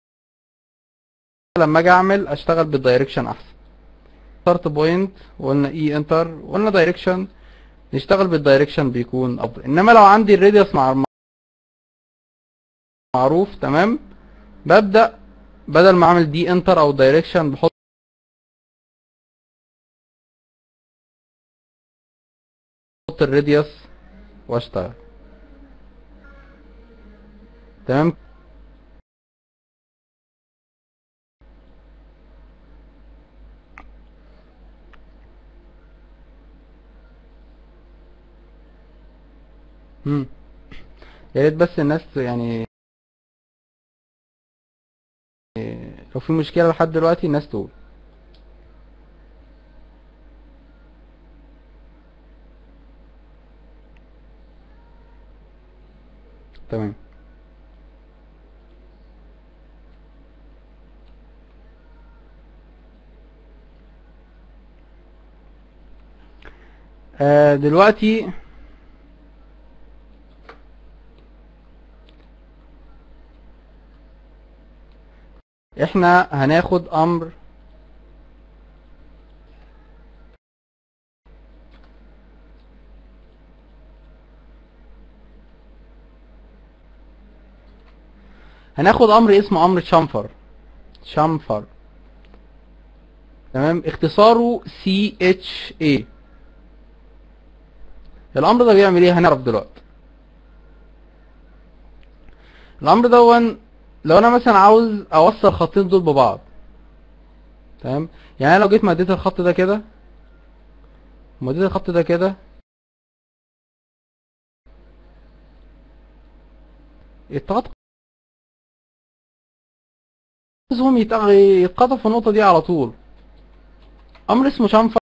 لما اجي اعمل اشتغل بالدايركشن احسن ستارت بوينت وقلنا اي انتر وقلنا دايركشن نشتغل بالدايركشن بيكون افضل انما لو عندي الراديوس مع معروف تمام ببدا بدل ما اعمل دي انتر او دايركشن بحط الراديوس واشتغل تمام امم يا ريت بس الناس يعني لو في مشكلة لحد دلوقتي الناس تقول تمام آه دلوقتي احنا هناخد امر هناخد امر اسمه امر شامفر شامفر تمام اختصاره سي اتش اي الامر ده بيعمل ايه هنعرف دلوقتي الامر دون لو انا مثلا عاوز اوصل الخطين دول ببعض تمام يعني انا لو جيت مديت الخط ده كده ومديت الخط ده كده التقاطع عاوزهم يتق- يتقاطعوا في النقطة دي على طول امر اسمه شنفر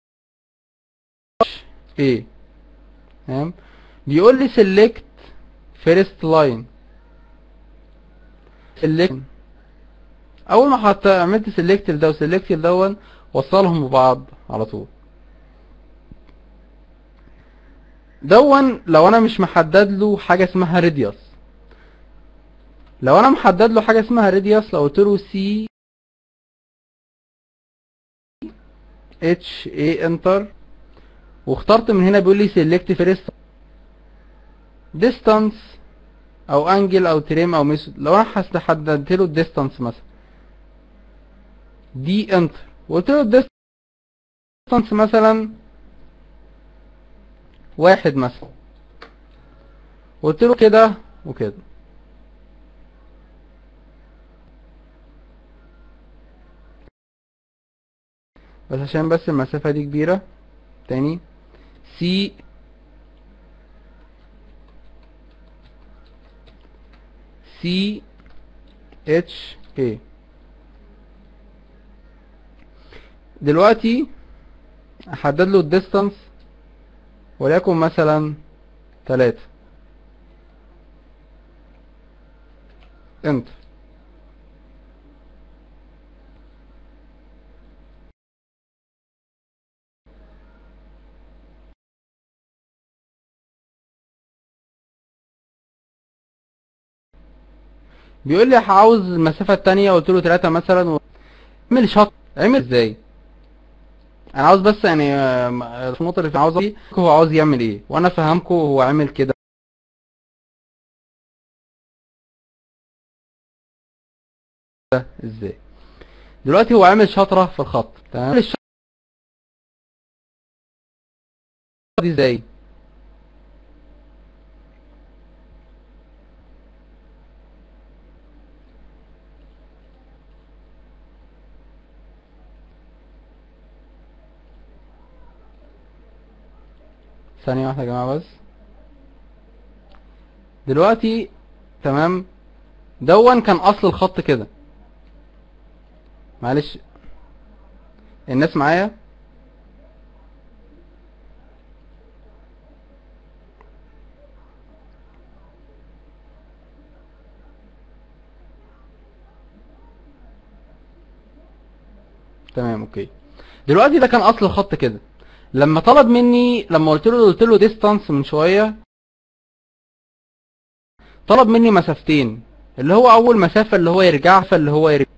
ايه تمام بيقول لي select first line select اول ما حط عملت select لده وselect لدون وصلهم ببعض على طول دون لو انا مش محدد له حاجه اسمها راديوس لو انا محدد له حاجه اسمها راديوس لو قلت له سي اتش اي انتر واخترت من هنا بيقول لي سيلكت فيرست ديستانس او انجل او تريم او ميثود لو انا حس- حددت له الديستانس مثلا دي انتر وقلت له الديستانس مثلا واحد مثلا قلت له كده وكده بس عشان بس المسافة دي كبيرة تاني سي سي اتش اي دلوقتي احدد له الديستانس وليكن مثلا تلاتة انتر بيقول لي عاوز المسافة التانية قلت له تلاتة مثلا و... اعمل شط اعمل ازاي انا عاوز بس يعني آه، في النقطة اللي عاوز دي هو عاوز يعمل ايه وانا فهمكم هو عامل كده ازاي دلوقتي هو عامل شطرة في الخط تمام الشطرة دي ازاي ثانية واحدة يا جماعة بس دلوقتي تمام دون كان اصل الخط كده معلش الناس معايا تمام اوكي دلوقتي ده كان اصل الخط كده لما طلب مني لما قلت له قلت له ديستانس من شويه طلب مني مسافتين اللي هو اول مسافه اللي هو يرجعها فاللي هو يرجع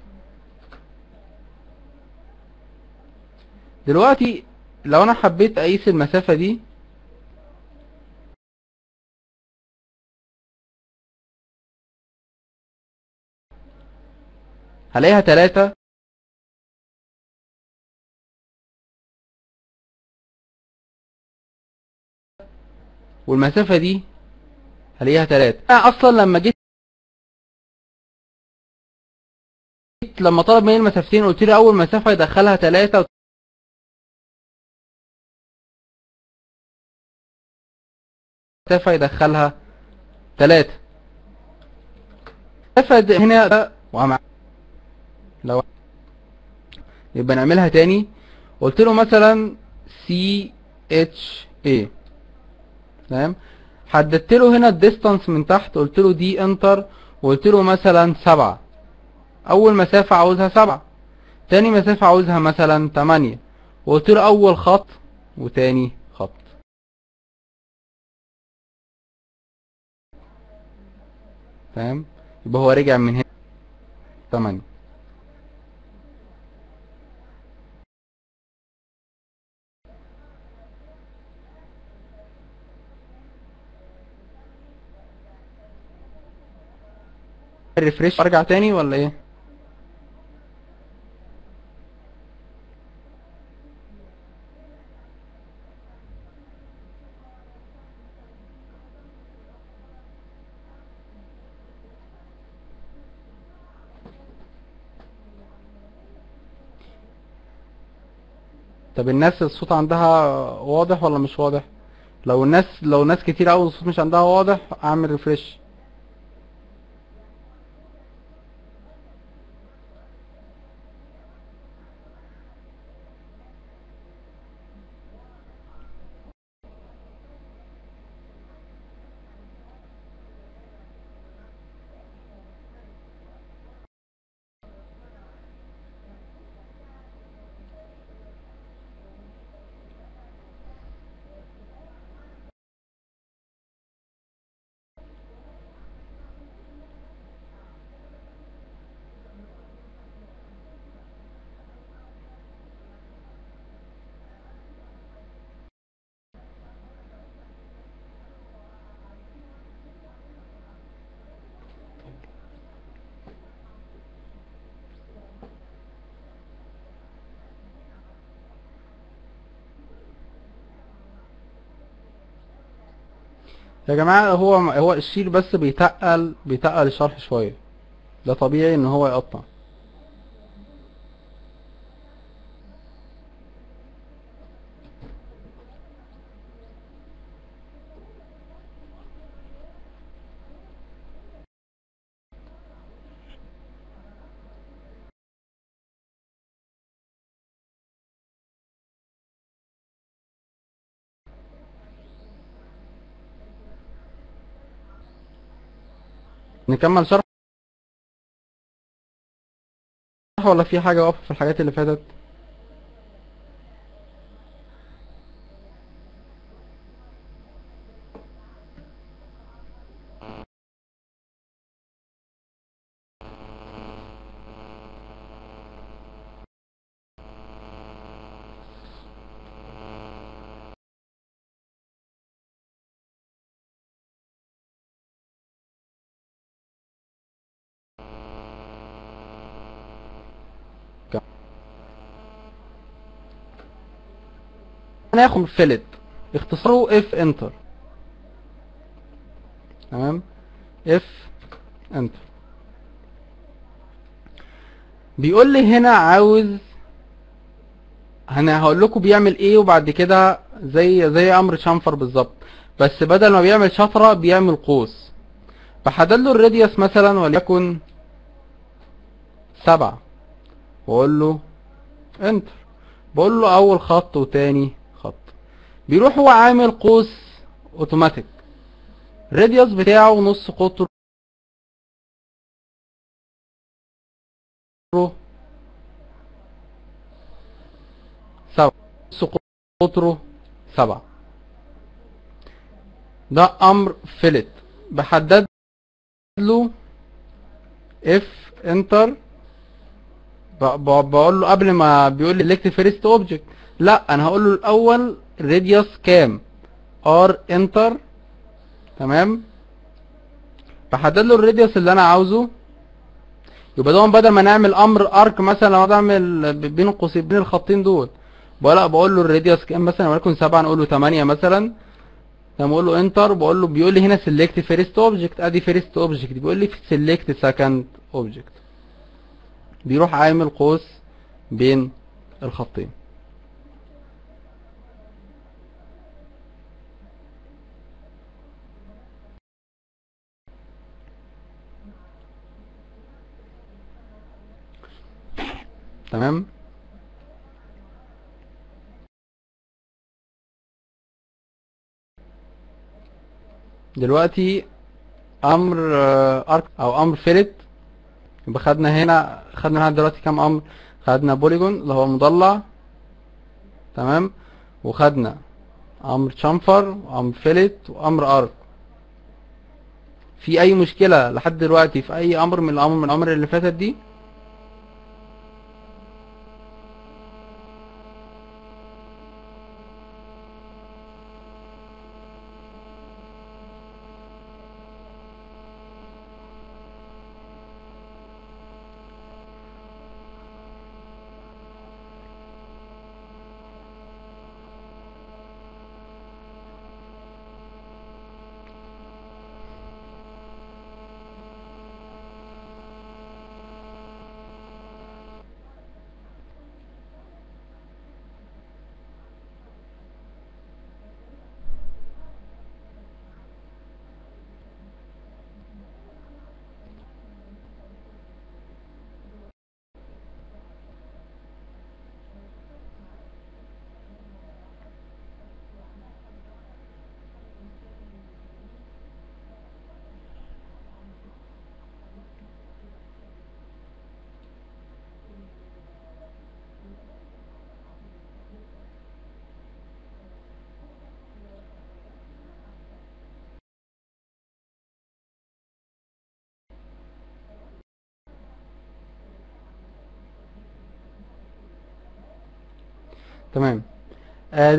دلوقتي لو انا حبيت اقيس المسافه دي هلاقيها تلاتة والمسافة دي هلاقيها تلاتة أنا أصلا لما جيت لما طلب مني المسافتين قلت له أول مسافة يدخلها تلاتة مسافة يدخلها تلاتة مسافة د- هنا ده ومع لو يبقى نعملها تاني قلت له مثلا سي اتش اي تمام حددت له هنا الديستانس من تحت قلت له دي انتر وقلت له مثلا سبعة اول مسافة عاوزها سبعة تاني مسافة عاوزها مثلا تمانية وقلت له اول خط وتاني خط تمام يبقى هو رجع من هنا تمانية ريفريش ارجع تاني ولا ايه طب الناس الصوت عندها واضح ولا مش واضح لو الناس لو ناس كتير قوي الصوت مش عندها واضح اعمل ريفرش يا جماعة هو هو الشيل بس بيتقل بيتقل الشرح شوية ده طبيعي ان هو يقطع نكمل شرح ولا في حاجة واقفة في الحاجات اللي فاتت هناخد فيلت اختصاره اف انتر تمام اف انتر بيقول لي هنا عاوز انا هقول لكم بيعمل ايه وبعد كده زي زي امر شنفر بالظبط بس بدل ما بيعمل شفرة بيعمل قوس بحدد له الراديوس مثلا وليكن سبعة واقول له انتر بقول له اول خط وتاني خط بيروح هو عامل قوس اوتوماتيك الراديوس بتاعه نص قطره سبعة نص قطره سبعة ده امر فيلت بحدد له اف انتر بقول له قبل ما بيقول لي select first object لا انا هقول له الاول radius كام ار انتر تمام بحدد له الراديوس اللي انا عاوزه يبقى ده بدل ما نعمل امر ارك مثلا لو اعمل بين القوسين بين الخطين دول ولا بقول له الراديوس كام مثلا وليكن 7 نقول له 8 مثلا لما اقول له انتر بقول له بيقول لي هنا select first object ادي first object بيقول لي select second object بيروح عامل قوس بين الخطين تمام دلوقتي امر ارك او امر فيلت يبقى خدنا هنا خدنا لحد دلوقتي كام امر خدنا بوليجون اللي هو مضلع تمام وخدنا امر شامفر وامر فيلت وامر ارك في اي مشكله لحد دلوقتي في اي امر من الامر من الامر اللي فاتت دي تمام آه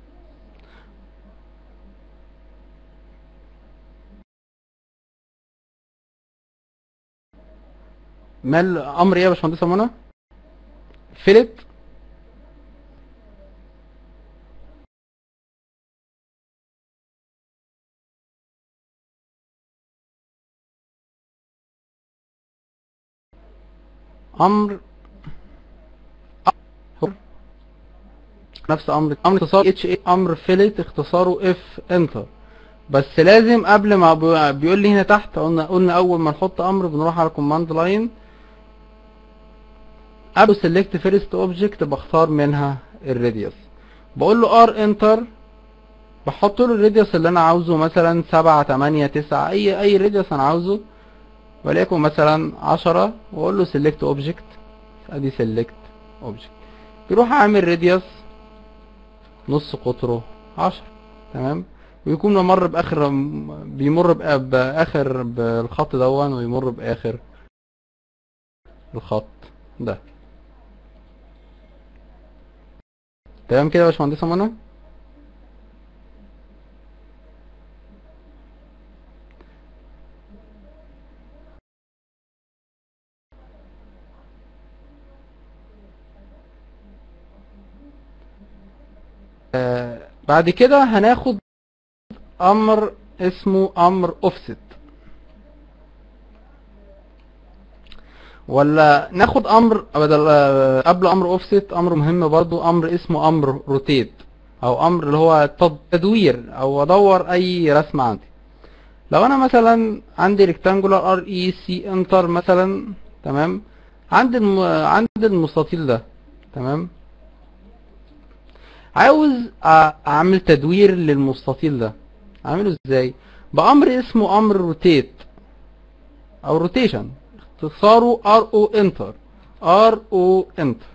مال امر ايه يا باشمهندسه منى فيلت امر هو نفس امر امر اختصار اتش اي امر فيلت اختصاره اف انتر بس لازم قبل ما بي- بيقول لي هنا تحت قلنا قلنا اول ما نحط امر بنروح على كوماند لاين قبل سيلكت فيرست اوبجكت بختار منها الراديوس بقول له ار انتر بحط له الراديوس اللي انا عاوزه مثلا سبعة تمانية تسعة اي اي راديوس انا عاوزه وليكن مثلا عشرة واقول له سيلكت اوبجكت ادي سيلكت اوبجكت بيروح عامل راديوس نص قطره عشرة تمام ويكون ممر باخر بيمر بأ- باخر بالخط دون ويمر باخر الخط ده تمام كده يا باشمهندسه منى آه بعد كده هناخد امر اسمه امر اوفست ولا ناخد امر بدل آه، قبل امر اوفست امر مهم برضو امر اسمه امر روتيت او امر اللي هو تد- تدوير او ادور اي رسمه عندي لو انا مثلا عندي ريكتانجولار ار اي سي انتر مثلا تمام عند الم... عند المستطيل ده تمام عاوز أ- اعمل تدوير للمستطيل ده اعمله ازاي بامر اسمه امر روتيت او روتيشن اختصاره ار او انتر ار او انتر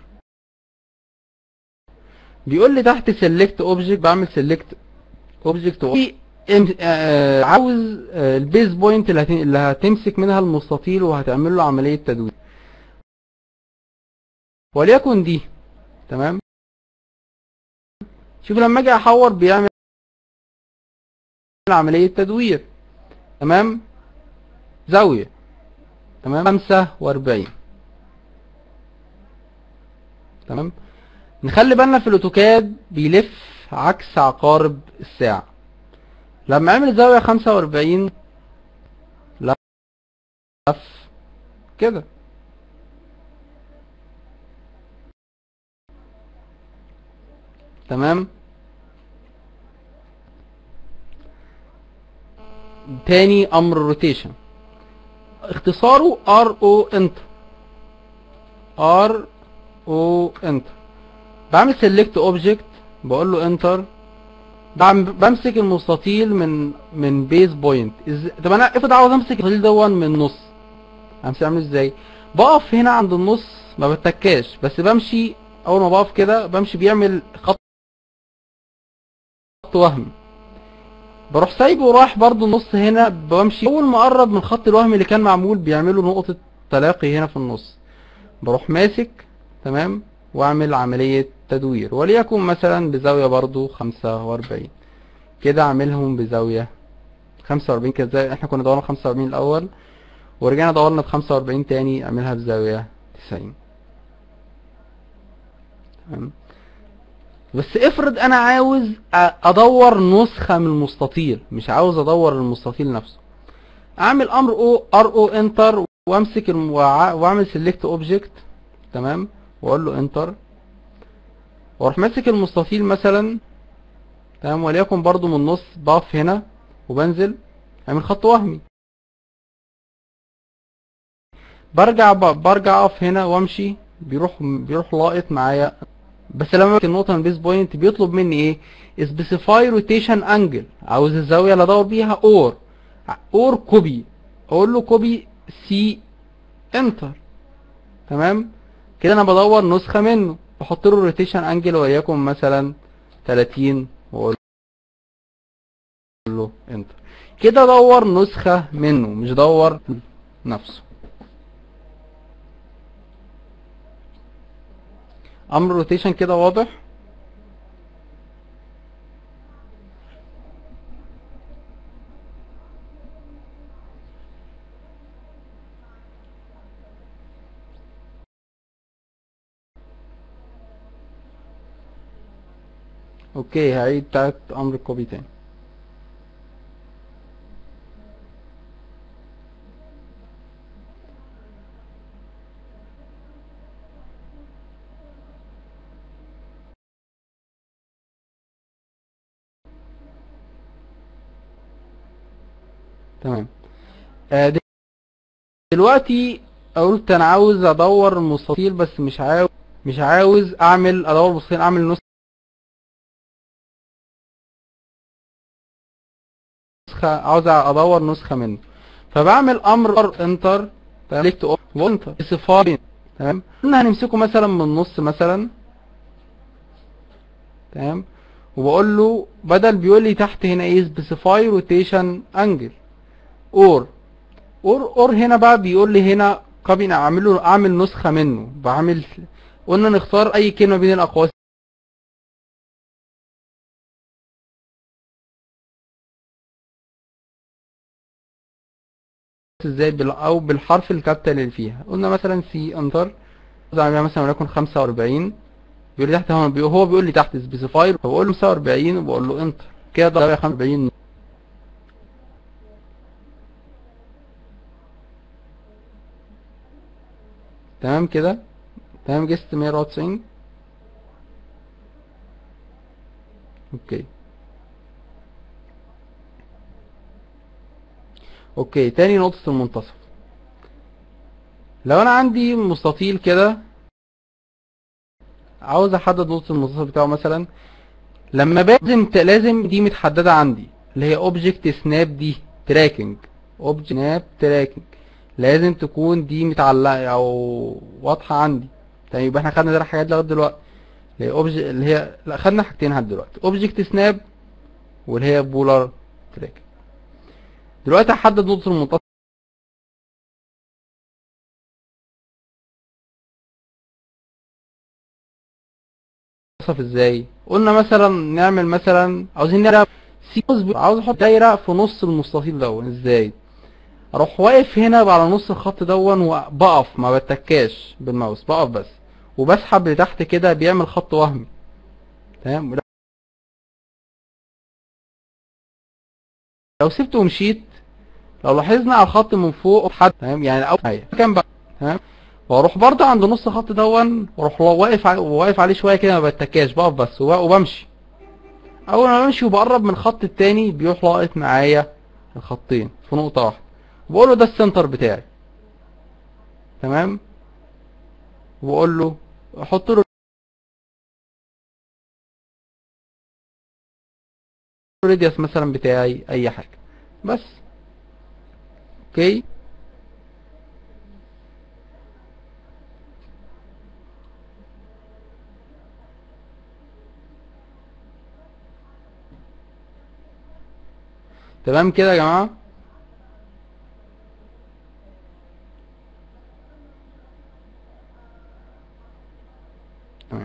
بيقول لي تحت سيلكت اوبجكت بعمل سيلكت اوبجكت عاوز آه، البيز بوينت اللي هت- اللي هتمسك منها المستطيل وهتعمل له عمليه تدوير وليكن دي تمام شوف لما اجي احور بيعمل عمليه تدوير تمام زاويه تمام 45 تمام نخلي بالنا في الاوتوكاد بيلف عكس عقارب الساعة لما اعمل زاوية 45 لف كده تمام تاني امر روتيشن اختصاره ار او انتر ار او انتر بعمل سيلكت اوبجكت بقول له انتر بمسك المستطيل من من بيز بوينت إز... طب انا افرض عاوز امسك المستطيل دون من النص همسك اعمل ازاي بقف هنا عند النص ما بتكاش بس بمشي اول ما بقف كده بمشي بيعمل خط وهم بروح سايبه ورايح برضو النص هنا بمشي اول ما اقرب من خط الوهم اللي كان معمول بيعملوا نقطة تلاقي هنا في النص بروح ماسك تمام واعمل عملية تدوير وليكن مثلا بزاوية برضو خمسة واربعين كده اعملهم بزاوية خمسة واربعين كده زي احنا كنا دورنا بخمسة واربعين الاول ورجعنا دورنا بخمسة واربعين تاني اعملها بزاوية تسعين تمام بس افرض انا عاوز أ- ادور نسخة من المستطيل مش عاوز ادور المستطيل نفسه اعمل امر او ار او انتر وامسك الم... وع- واعمل سيلكت اوبجكت تمام واقول له انتر واروح ماسك المستطيل مثلا تمام وليكن برضو من النص بقف هنا وبنزل اعمل خط وهمي برجع ب... برجع اقف هنا وامشي بيروح بيروح لاقط معايا بس لما بمسك النقطة من بيس بوينت بيطلب مني ايه سبيسيفاي روتيشن انجل عاوز الزاوية اللي ادور بيها اور اور كوبي اقول له كوبي سي انتر تمام كده انا بدور نسخة منه بحط له روتيشن انجل وليكن مثلا 30 واقول له انتر كده دور نسخة منه مش دور نفسه امر روتيشن كده واضح اوكي هعيد بتاعت امر الكوبي تاني تمام آه، د- دلوقتي قلت انا عاوز ادور مستطيل بس مش عاوز مش عاوز اعمل ادور مستطيل اعمل نسخة عاوز ادور نسخة منه فبعمل امر انتر كليكت انتر سبيسيفاي تمام قلنا هنمسكه مثلا من النص مثلا تمام وبقول له بدل بيقول لي تحت هنا ايه سبيسيفاي روتيشن انجل اور اور اور هنا بقى بيقول لي هنا كوبي اعمل له اعمل نسخة منه بعمل قلنا نختار اي كلمة بين الاقواس ازاي بال او بالحرف الكابيتال اللي فيها قلنا مثلا سي انتر اعملها مثلا وليكن 45 بيقول لي تحت هو بيقول هو بيقول لي تحت سبيسيفاي فبقول له 45 وبقول له انتر كده ده 45 تمام كده تمام جست 194 اوكي اوكي تاني نقطة المنتصف لو انا عندي مستطيل كده عاوز احدد نقطة المنتصف بتاعه مثلا لما لازم لازم دي متحددة عندي اللي هي اوبجكت سناب دي تراكنج اوبجكت سناب تراكنج لازم تكون دي متعلقة او واضحة عندي طيب يبقى احنا خدنا ده حاجات لغاية دلوقتي اللي هي اوبجكت اللي هي لا خدنا حاجتين لحد دلوقتي اوبجكت سناب واللي هي بولار تراكنج دلوقتي هحدد نقطة المنتصف ازاي قلنا مثلا نعمل مثلا عاوزين نعرف سي عاوز احط دايرة في نص المستطيل دون ازاي اروح واقف هنا على نص الخط دون وبقف ما بتكاش بالماوس بقف بس وبسحب لتحت كده بيعمل خط وهمي تمام لو سبته ومشيت لو لاحظنا على الخط من فوق حد تمام يعني اول حاجه كام بقى تمام واروح برضه عند نص الخط دون واروح واقف ع- واقف عليه شويه كده ما بتكاش بقف بس وب- وبمشي اول ما بمشي وبقرب من الخط التاني بيروح لاقط معايا الخطين في نقطه واحده وبقول له ده السنتر بتاعي تمام وبقول له احط له الراديوس مثلا بتاعي اي حاجه بس اوكي تمام كده يا جماعه تمام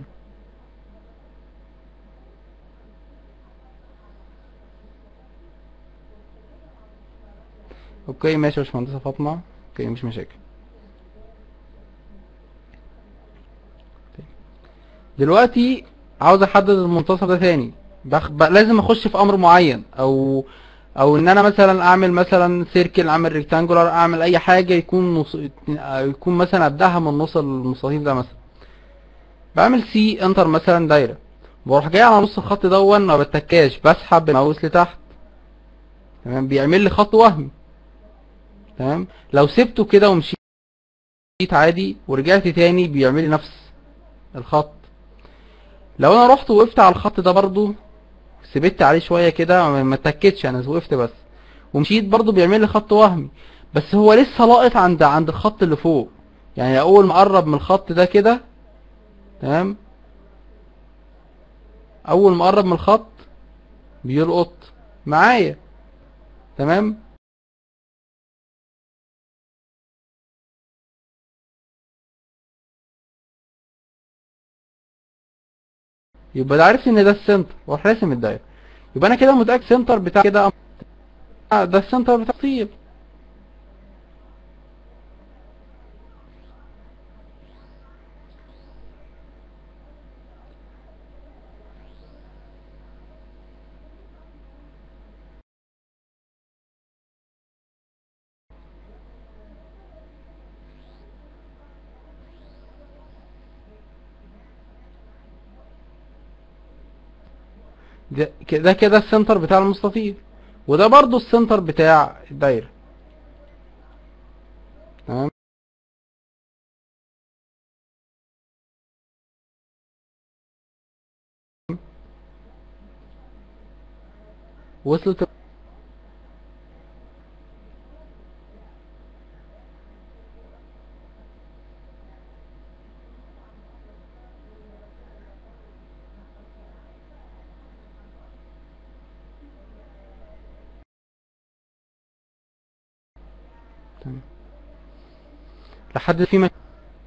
اوكي ماشي يا باشمهندسه فاطمه اوكي مش مشاكل دلوقتي عاوز احدد المنتصف ده تاني بخ... ب... لازم اخش في امر معين او او ان انا مثلا اعمل مثلا سيركل اعمل ريكتانجولار اعمل اي حاجه يكون نص... يكون مثلا ابداها من نص المستطيل ده مثلا بعمل سي انتر مثلا دايره بروح جاي على نص الخط دون ما بتكاش بسحب الماوس لتحت تمام بيعمل لي خط وهمي تمام لو سبته كده ومشيت عادي ورجعت تاني بيعمل لي نفس الخط لو انا رحت وقفت على الخط ده برضو سبت عليه شويه كده ما ما اتكتش انا وقفت بس ومشيت برضو بيعمل لي خط وهمي بس هو لسه لاقط عند عند الخط اللي فوق يعني اول ما اقرب من الخط ده كده تمام اول ما اقرب من الخط بيلقط معايا تمام يبقى ده عرفت ان ده السنتر واروح راسم الدايره يبقى انا كده متاكد السنتر بتاع كده آه، ده السنتر بتاع الطير ده ك- ده كده السنتر بتاع المستطيل وده برضو السنتر بتاع الدايرة تمام وصلت تمام. لحد في مك...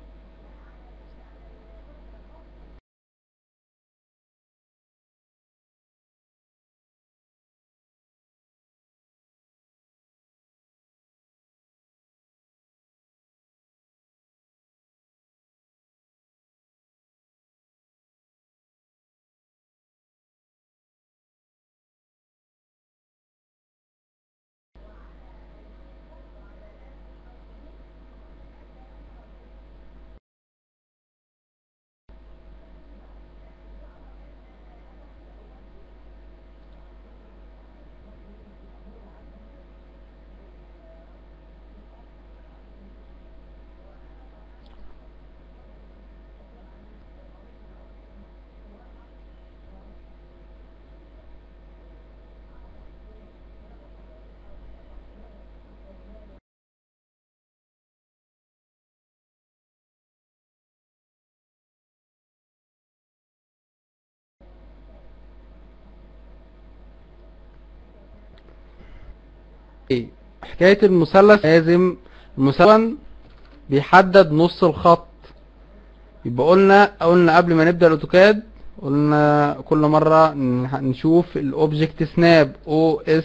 إيه؟ حكاية المثلث لازم المثلث بيحدد نص الخط يبقى قلنا قلنا قبل ما نبدأ الاوتوكاد قلنا كل مرة ن- نشوف الاوبجكت سناب او اس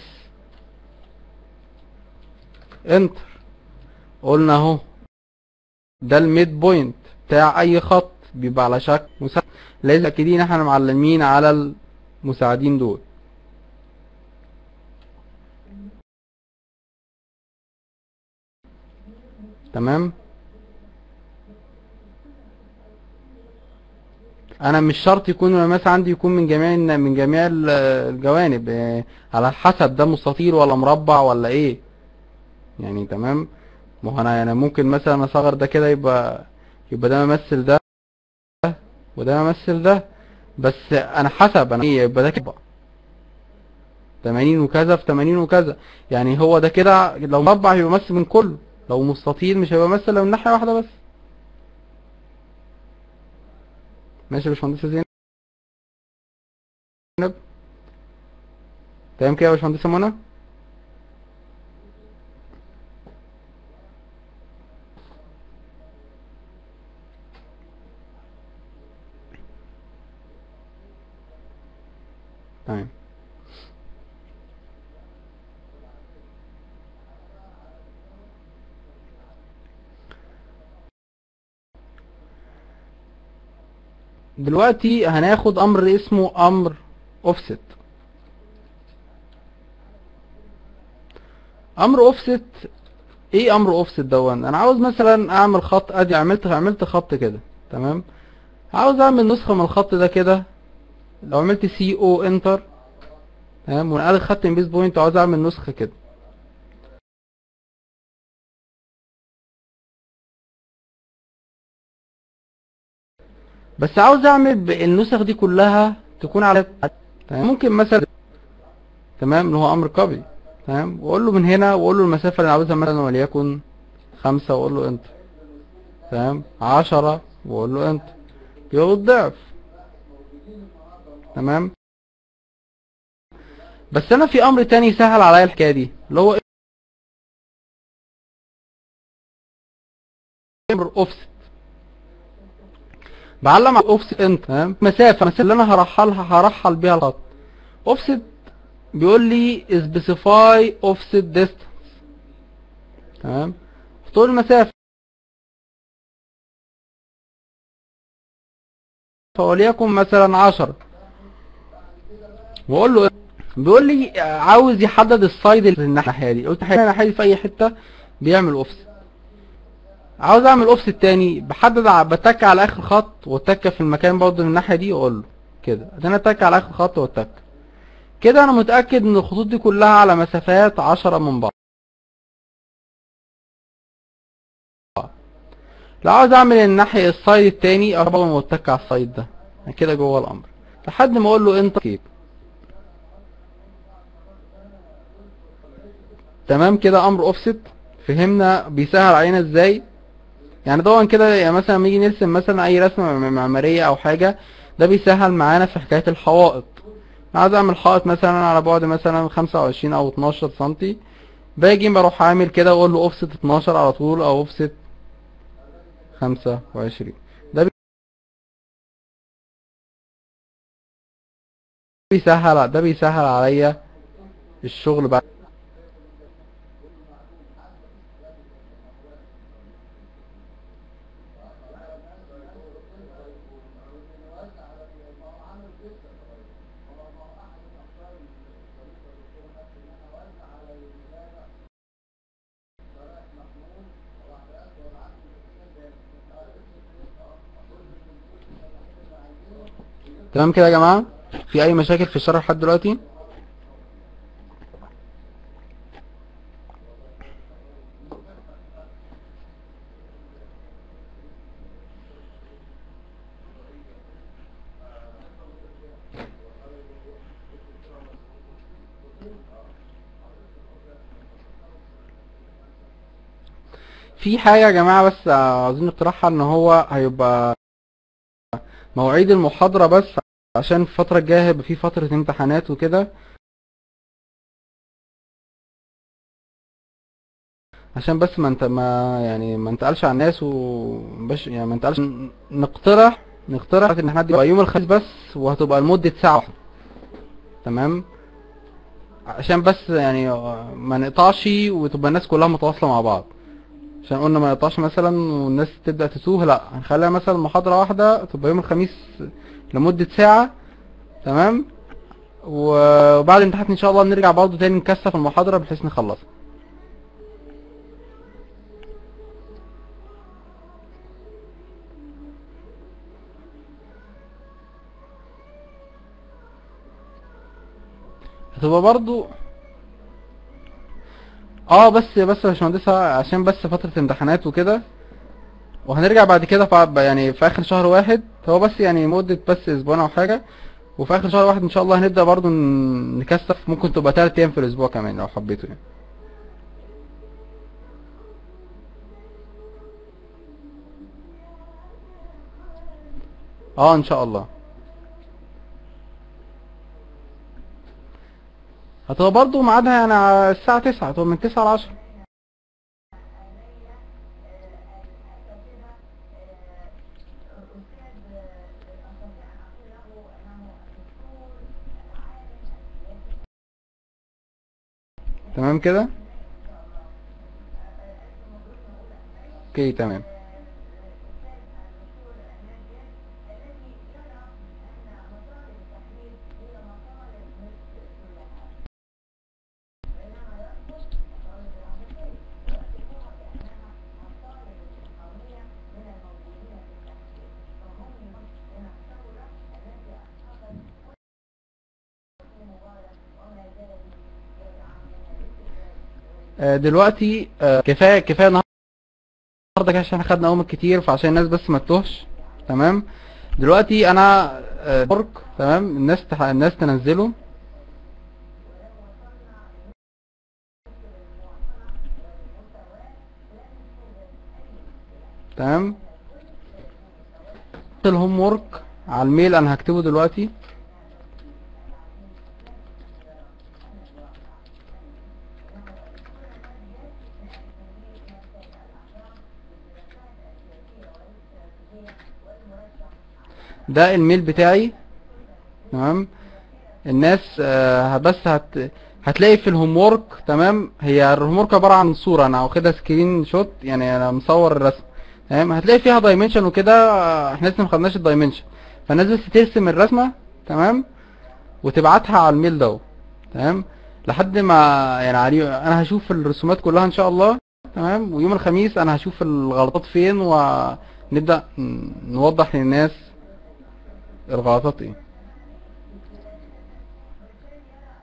انتر قلنا اهو ده الميد بوينت بتاع اي خط بيبقى على شكل مثلث لازم اكيدين احنا معلمين على المساعدين دول تمام انا مش شرط يكون المقاس عندي يكون من جميع من جميع ال- الجوانب آه، على حسب ده مستطيل ولا مربع ولا ايه يعني تمام ما هو انا يعني ممكن مثلا اصغر ده كده يبقى يبقى ده ممثل ده وده ممثل ده بس انا حسب انا ايه يبقى ده كده 80 وكذا في 80 وكذا يعني هو ده كده لو مربع يبقى ممثل من كله لو مستطيل مش هيبقى ممثل لو من ناحية واحدة بس ماشي يا باشمهندسة زينب تمام كده يا باشمهندسة منى تمام دلوقتي هناخد امر اسمه امر اوفست امر اوفست ايه امر اوفست دون انا عاوز مثلا اعمل خط ادي عملت عملت خط كده تمام عاوز اعمل نسخة من الخط ده كده لو عملت سي او انتر تمام ونقلت خدت من بيس بوينت وعاوز اعمل نسخة كده بس عاوز اعمل ب- النسخ دي كلها تكون على تمام ممكن مثلا تمام اللي هو امر كوبي تمام واقول له من هنا واقول له المسافه اللي انا عاوزها مثلا وليكن خمسة واقول له انتر تمام عشرة واقول له انتر يبقى بالضعف تمام بس انا في امر تاني سهل عليا الحكايه دي اللي هو امر اوفست بعلم على اوفست انت تمام مسافه المسافه اللي انا هرحلها هرحل بيها الخط اوفست بيقول لي specify offset distance تمام طول المسافه فوليكن مثلا عشرة واقول له بيقول لي عاوز يحدد السايد اللي الناحيه دي قلت الناحيه دي في اي حته بيعمل اوفست عاوز اعمل اوفست تاني بحدد ع- بتك على اخر خط واتك في المكان برضه من الناحيه دي واقول له كده ده انا اتك على اخر خط واتك كده انا متأكد ان الخطوط دي كلها على مسافات عشرة من بعض لو عاوز اعمل الناحية السايد التاني اروح متك على السايد ده أنا كده جوه الامر لحد ما اقول له انتر كيب تمام كده امر اوفست فهمنا بيسهل علينا ازاي يعني طبعا كده يعني مثلا لما نيجي نرسم مثلا اي رسمه م- معماريه او حاجه ده بيسهل معانا في حكايه الحوائط عايز اعمل حائط مثلا على بعد مثلا 25 او 12 سنتي باجي بروح عامل كده واقول له اوفست 12 على طول او اوفست 25 ده بيسهل ده بيسهل عليا الشغل بعد تمام كده يا جماعه في اي مشاكل في الشرح لحد دلوقتي في حاجة يا جماعة بس عاوزين نقترحها ان هو هيبقى مواعيد المحاضرة بس عشان الفترة الجاية هيبقى في فترة امتحانات وكده عشان بس ما انت ما يعني ما انتقلش على الناس وبش يعني ما انتقلش نقترح نقترح ان احنا يبقى يوم الخميس بس وهتبقى لمدة ساعة واحدة تمام عشان بس يعني ما نقطعش وتبقى الناس كلها متواصلة مع بعض عشان قلنا ما نقطعش مثلا والناس تبدأ تتوه لا هنخليها مثلا محاضرة واحدة تبقى يوم الخميس لمدة ساعة تمام وبعد الامتحانات ان شاء الله نرجع برضه تاني نكثف المحاضرة بحيث نخلصها هتبقى برضو اه بس بس يا باشمهندسة عشان بس فترة امتحانات وكده وهنرجع بعد كده في يعني في اخر شهر واحد هو بس يعني مدة بس اسبوعين او حاجة وفي اخر شهر واحد ان شاء الله هنبدأ برضو ن- نكثف ممكن تبقى تلات ايام في الاسبوع كمان لو حبيتوا يعني اه ان شاء الله هتبقى برضو ميعادها يعني على الساعة تسعة هتبقى من تسعة لعشرة تمام كده اوكي تمام آه، دلوقتي آه، كفايه كفايه النهارده كده عشان خدنا اوامر كتير فعشان الناس بس ما تتوهش تمام دلوقتي انا آه، ورك تمام الناس تح... الناس تنزله تمام الهوم ورك على الميل انا هكتبه دلوقتي ده الميل بتاعي تمام الناس آه، بس هت هتلاقي في الهوم ورك تمام هي الهوم ورك عباره عن صوره انا واخدها سكرين شوت يعني انا مصور الرسم تمام هتلاقي فيها دايمنشن وكده آه، احنا لسه ما خدناش الدايمنشن فالناس بس ترسم الرسمه تمام وتبعتها على الميل ده تمام لحد ما يعني علي انا هشوف الرسومات كلها ان شاء الله تمام ويوم الخميس انا هشوف الغلطات فين ونبدا ن- نوضح للناس الغلطات ايه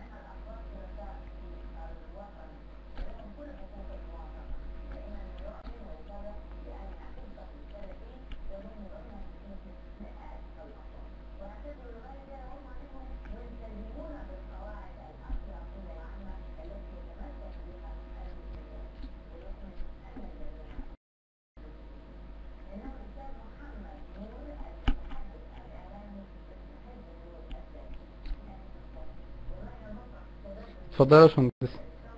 اتفضلي يا باشمهندس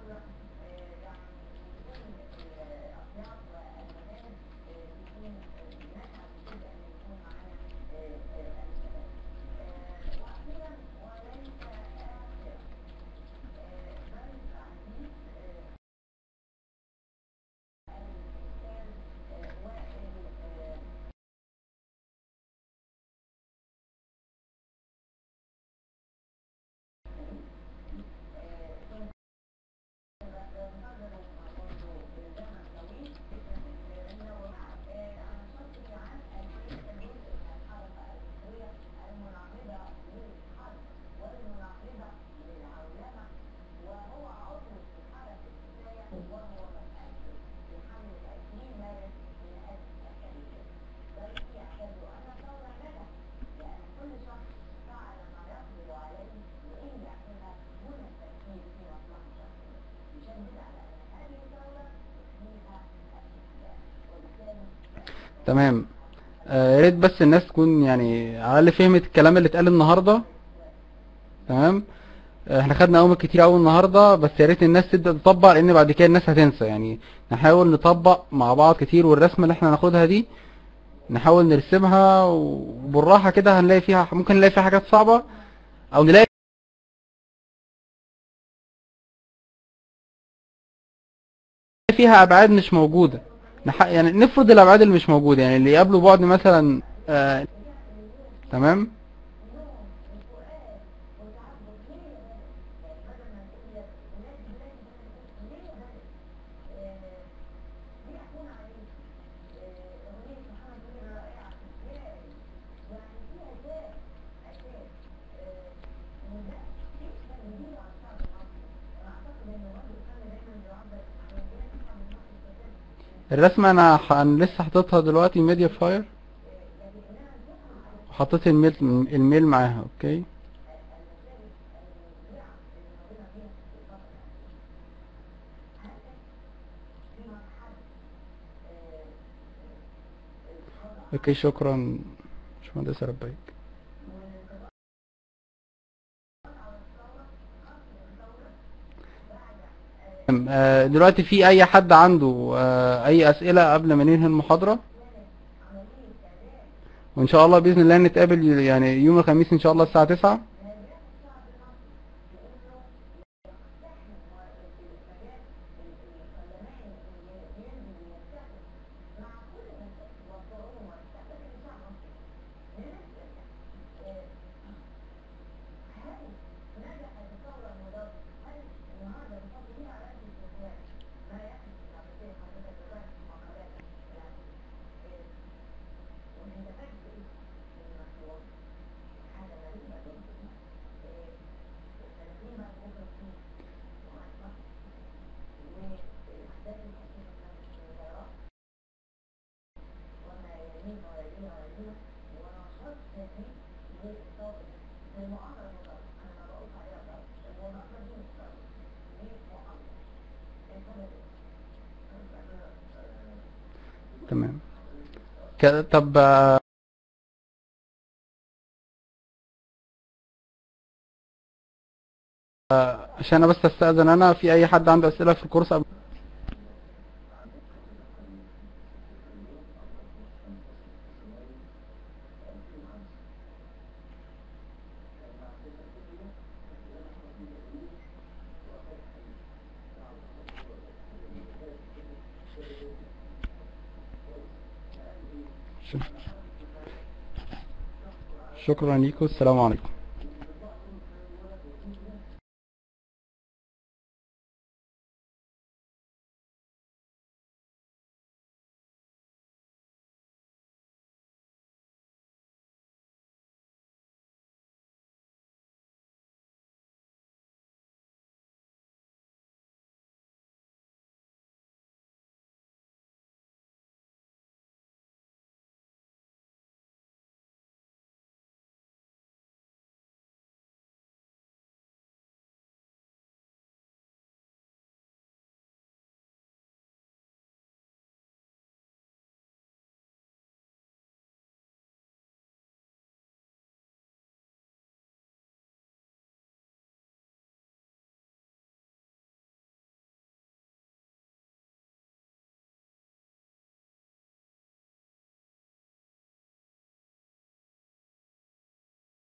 تمام آه، يا ريت بس الناس تكون يعني على الاقل فهمت الكلام اللي اتقال النهارده تمام آه، احنا خدنا اوامر كتير قوي النهارده بس يا ريت الناس تبدا تطبق لان بعد كده الناس هتنسى يعني نحاول نطبق مع بعض كتير والرسمه اللي احنا هناخدها دي نحاول نرسمها وبالراحه كده هنلاقي فيها ممكن نلاقي فيها حاجات صعبه او نلاقي فيها ابعاد مش موجوده نح... يعني نفرض الابعاد اللي مش موجوده يعني اللي يقابله بعد مثلا آه... تمام الرسمه انا ح... أنا لسه حاططها دلوقتي ميديا فاير وحطيت الميل الميل معاها اوكي اوكي شكرا باشمهندس ربيك تمام، آه، دلوقتي في اي حد عنده آه، اي اسئله قبل ما ننهي المحاضره وان شاء الله باذن الله نتقابل يعني يوم الخميس ان شاء الله الساعه 9 تمام ك- طب آه، عشان انا بس استاذن انا في اي حد عنده اسئله في الكورس قبل شكرا ليكم السلام عليكم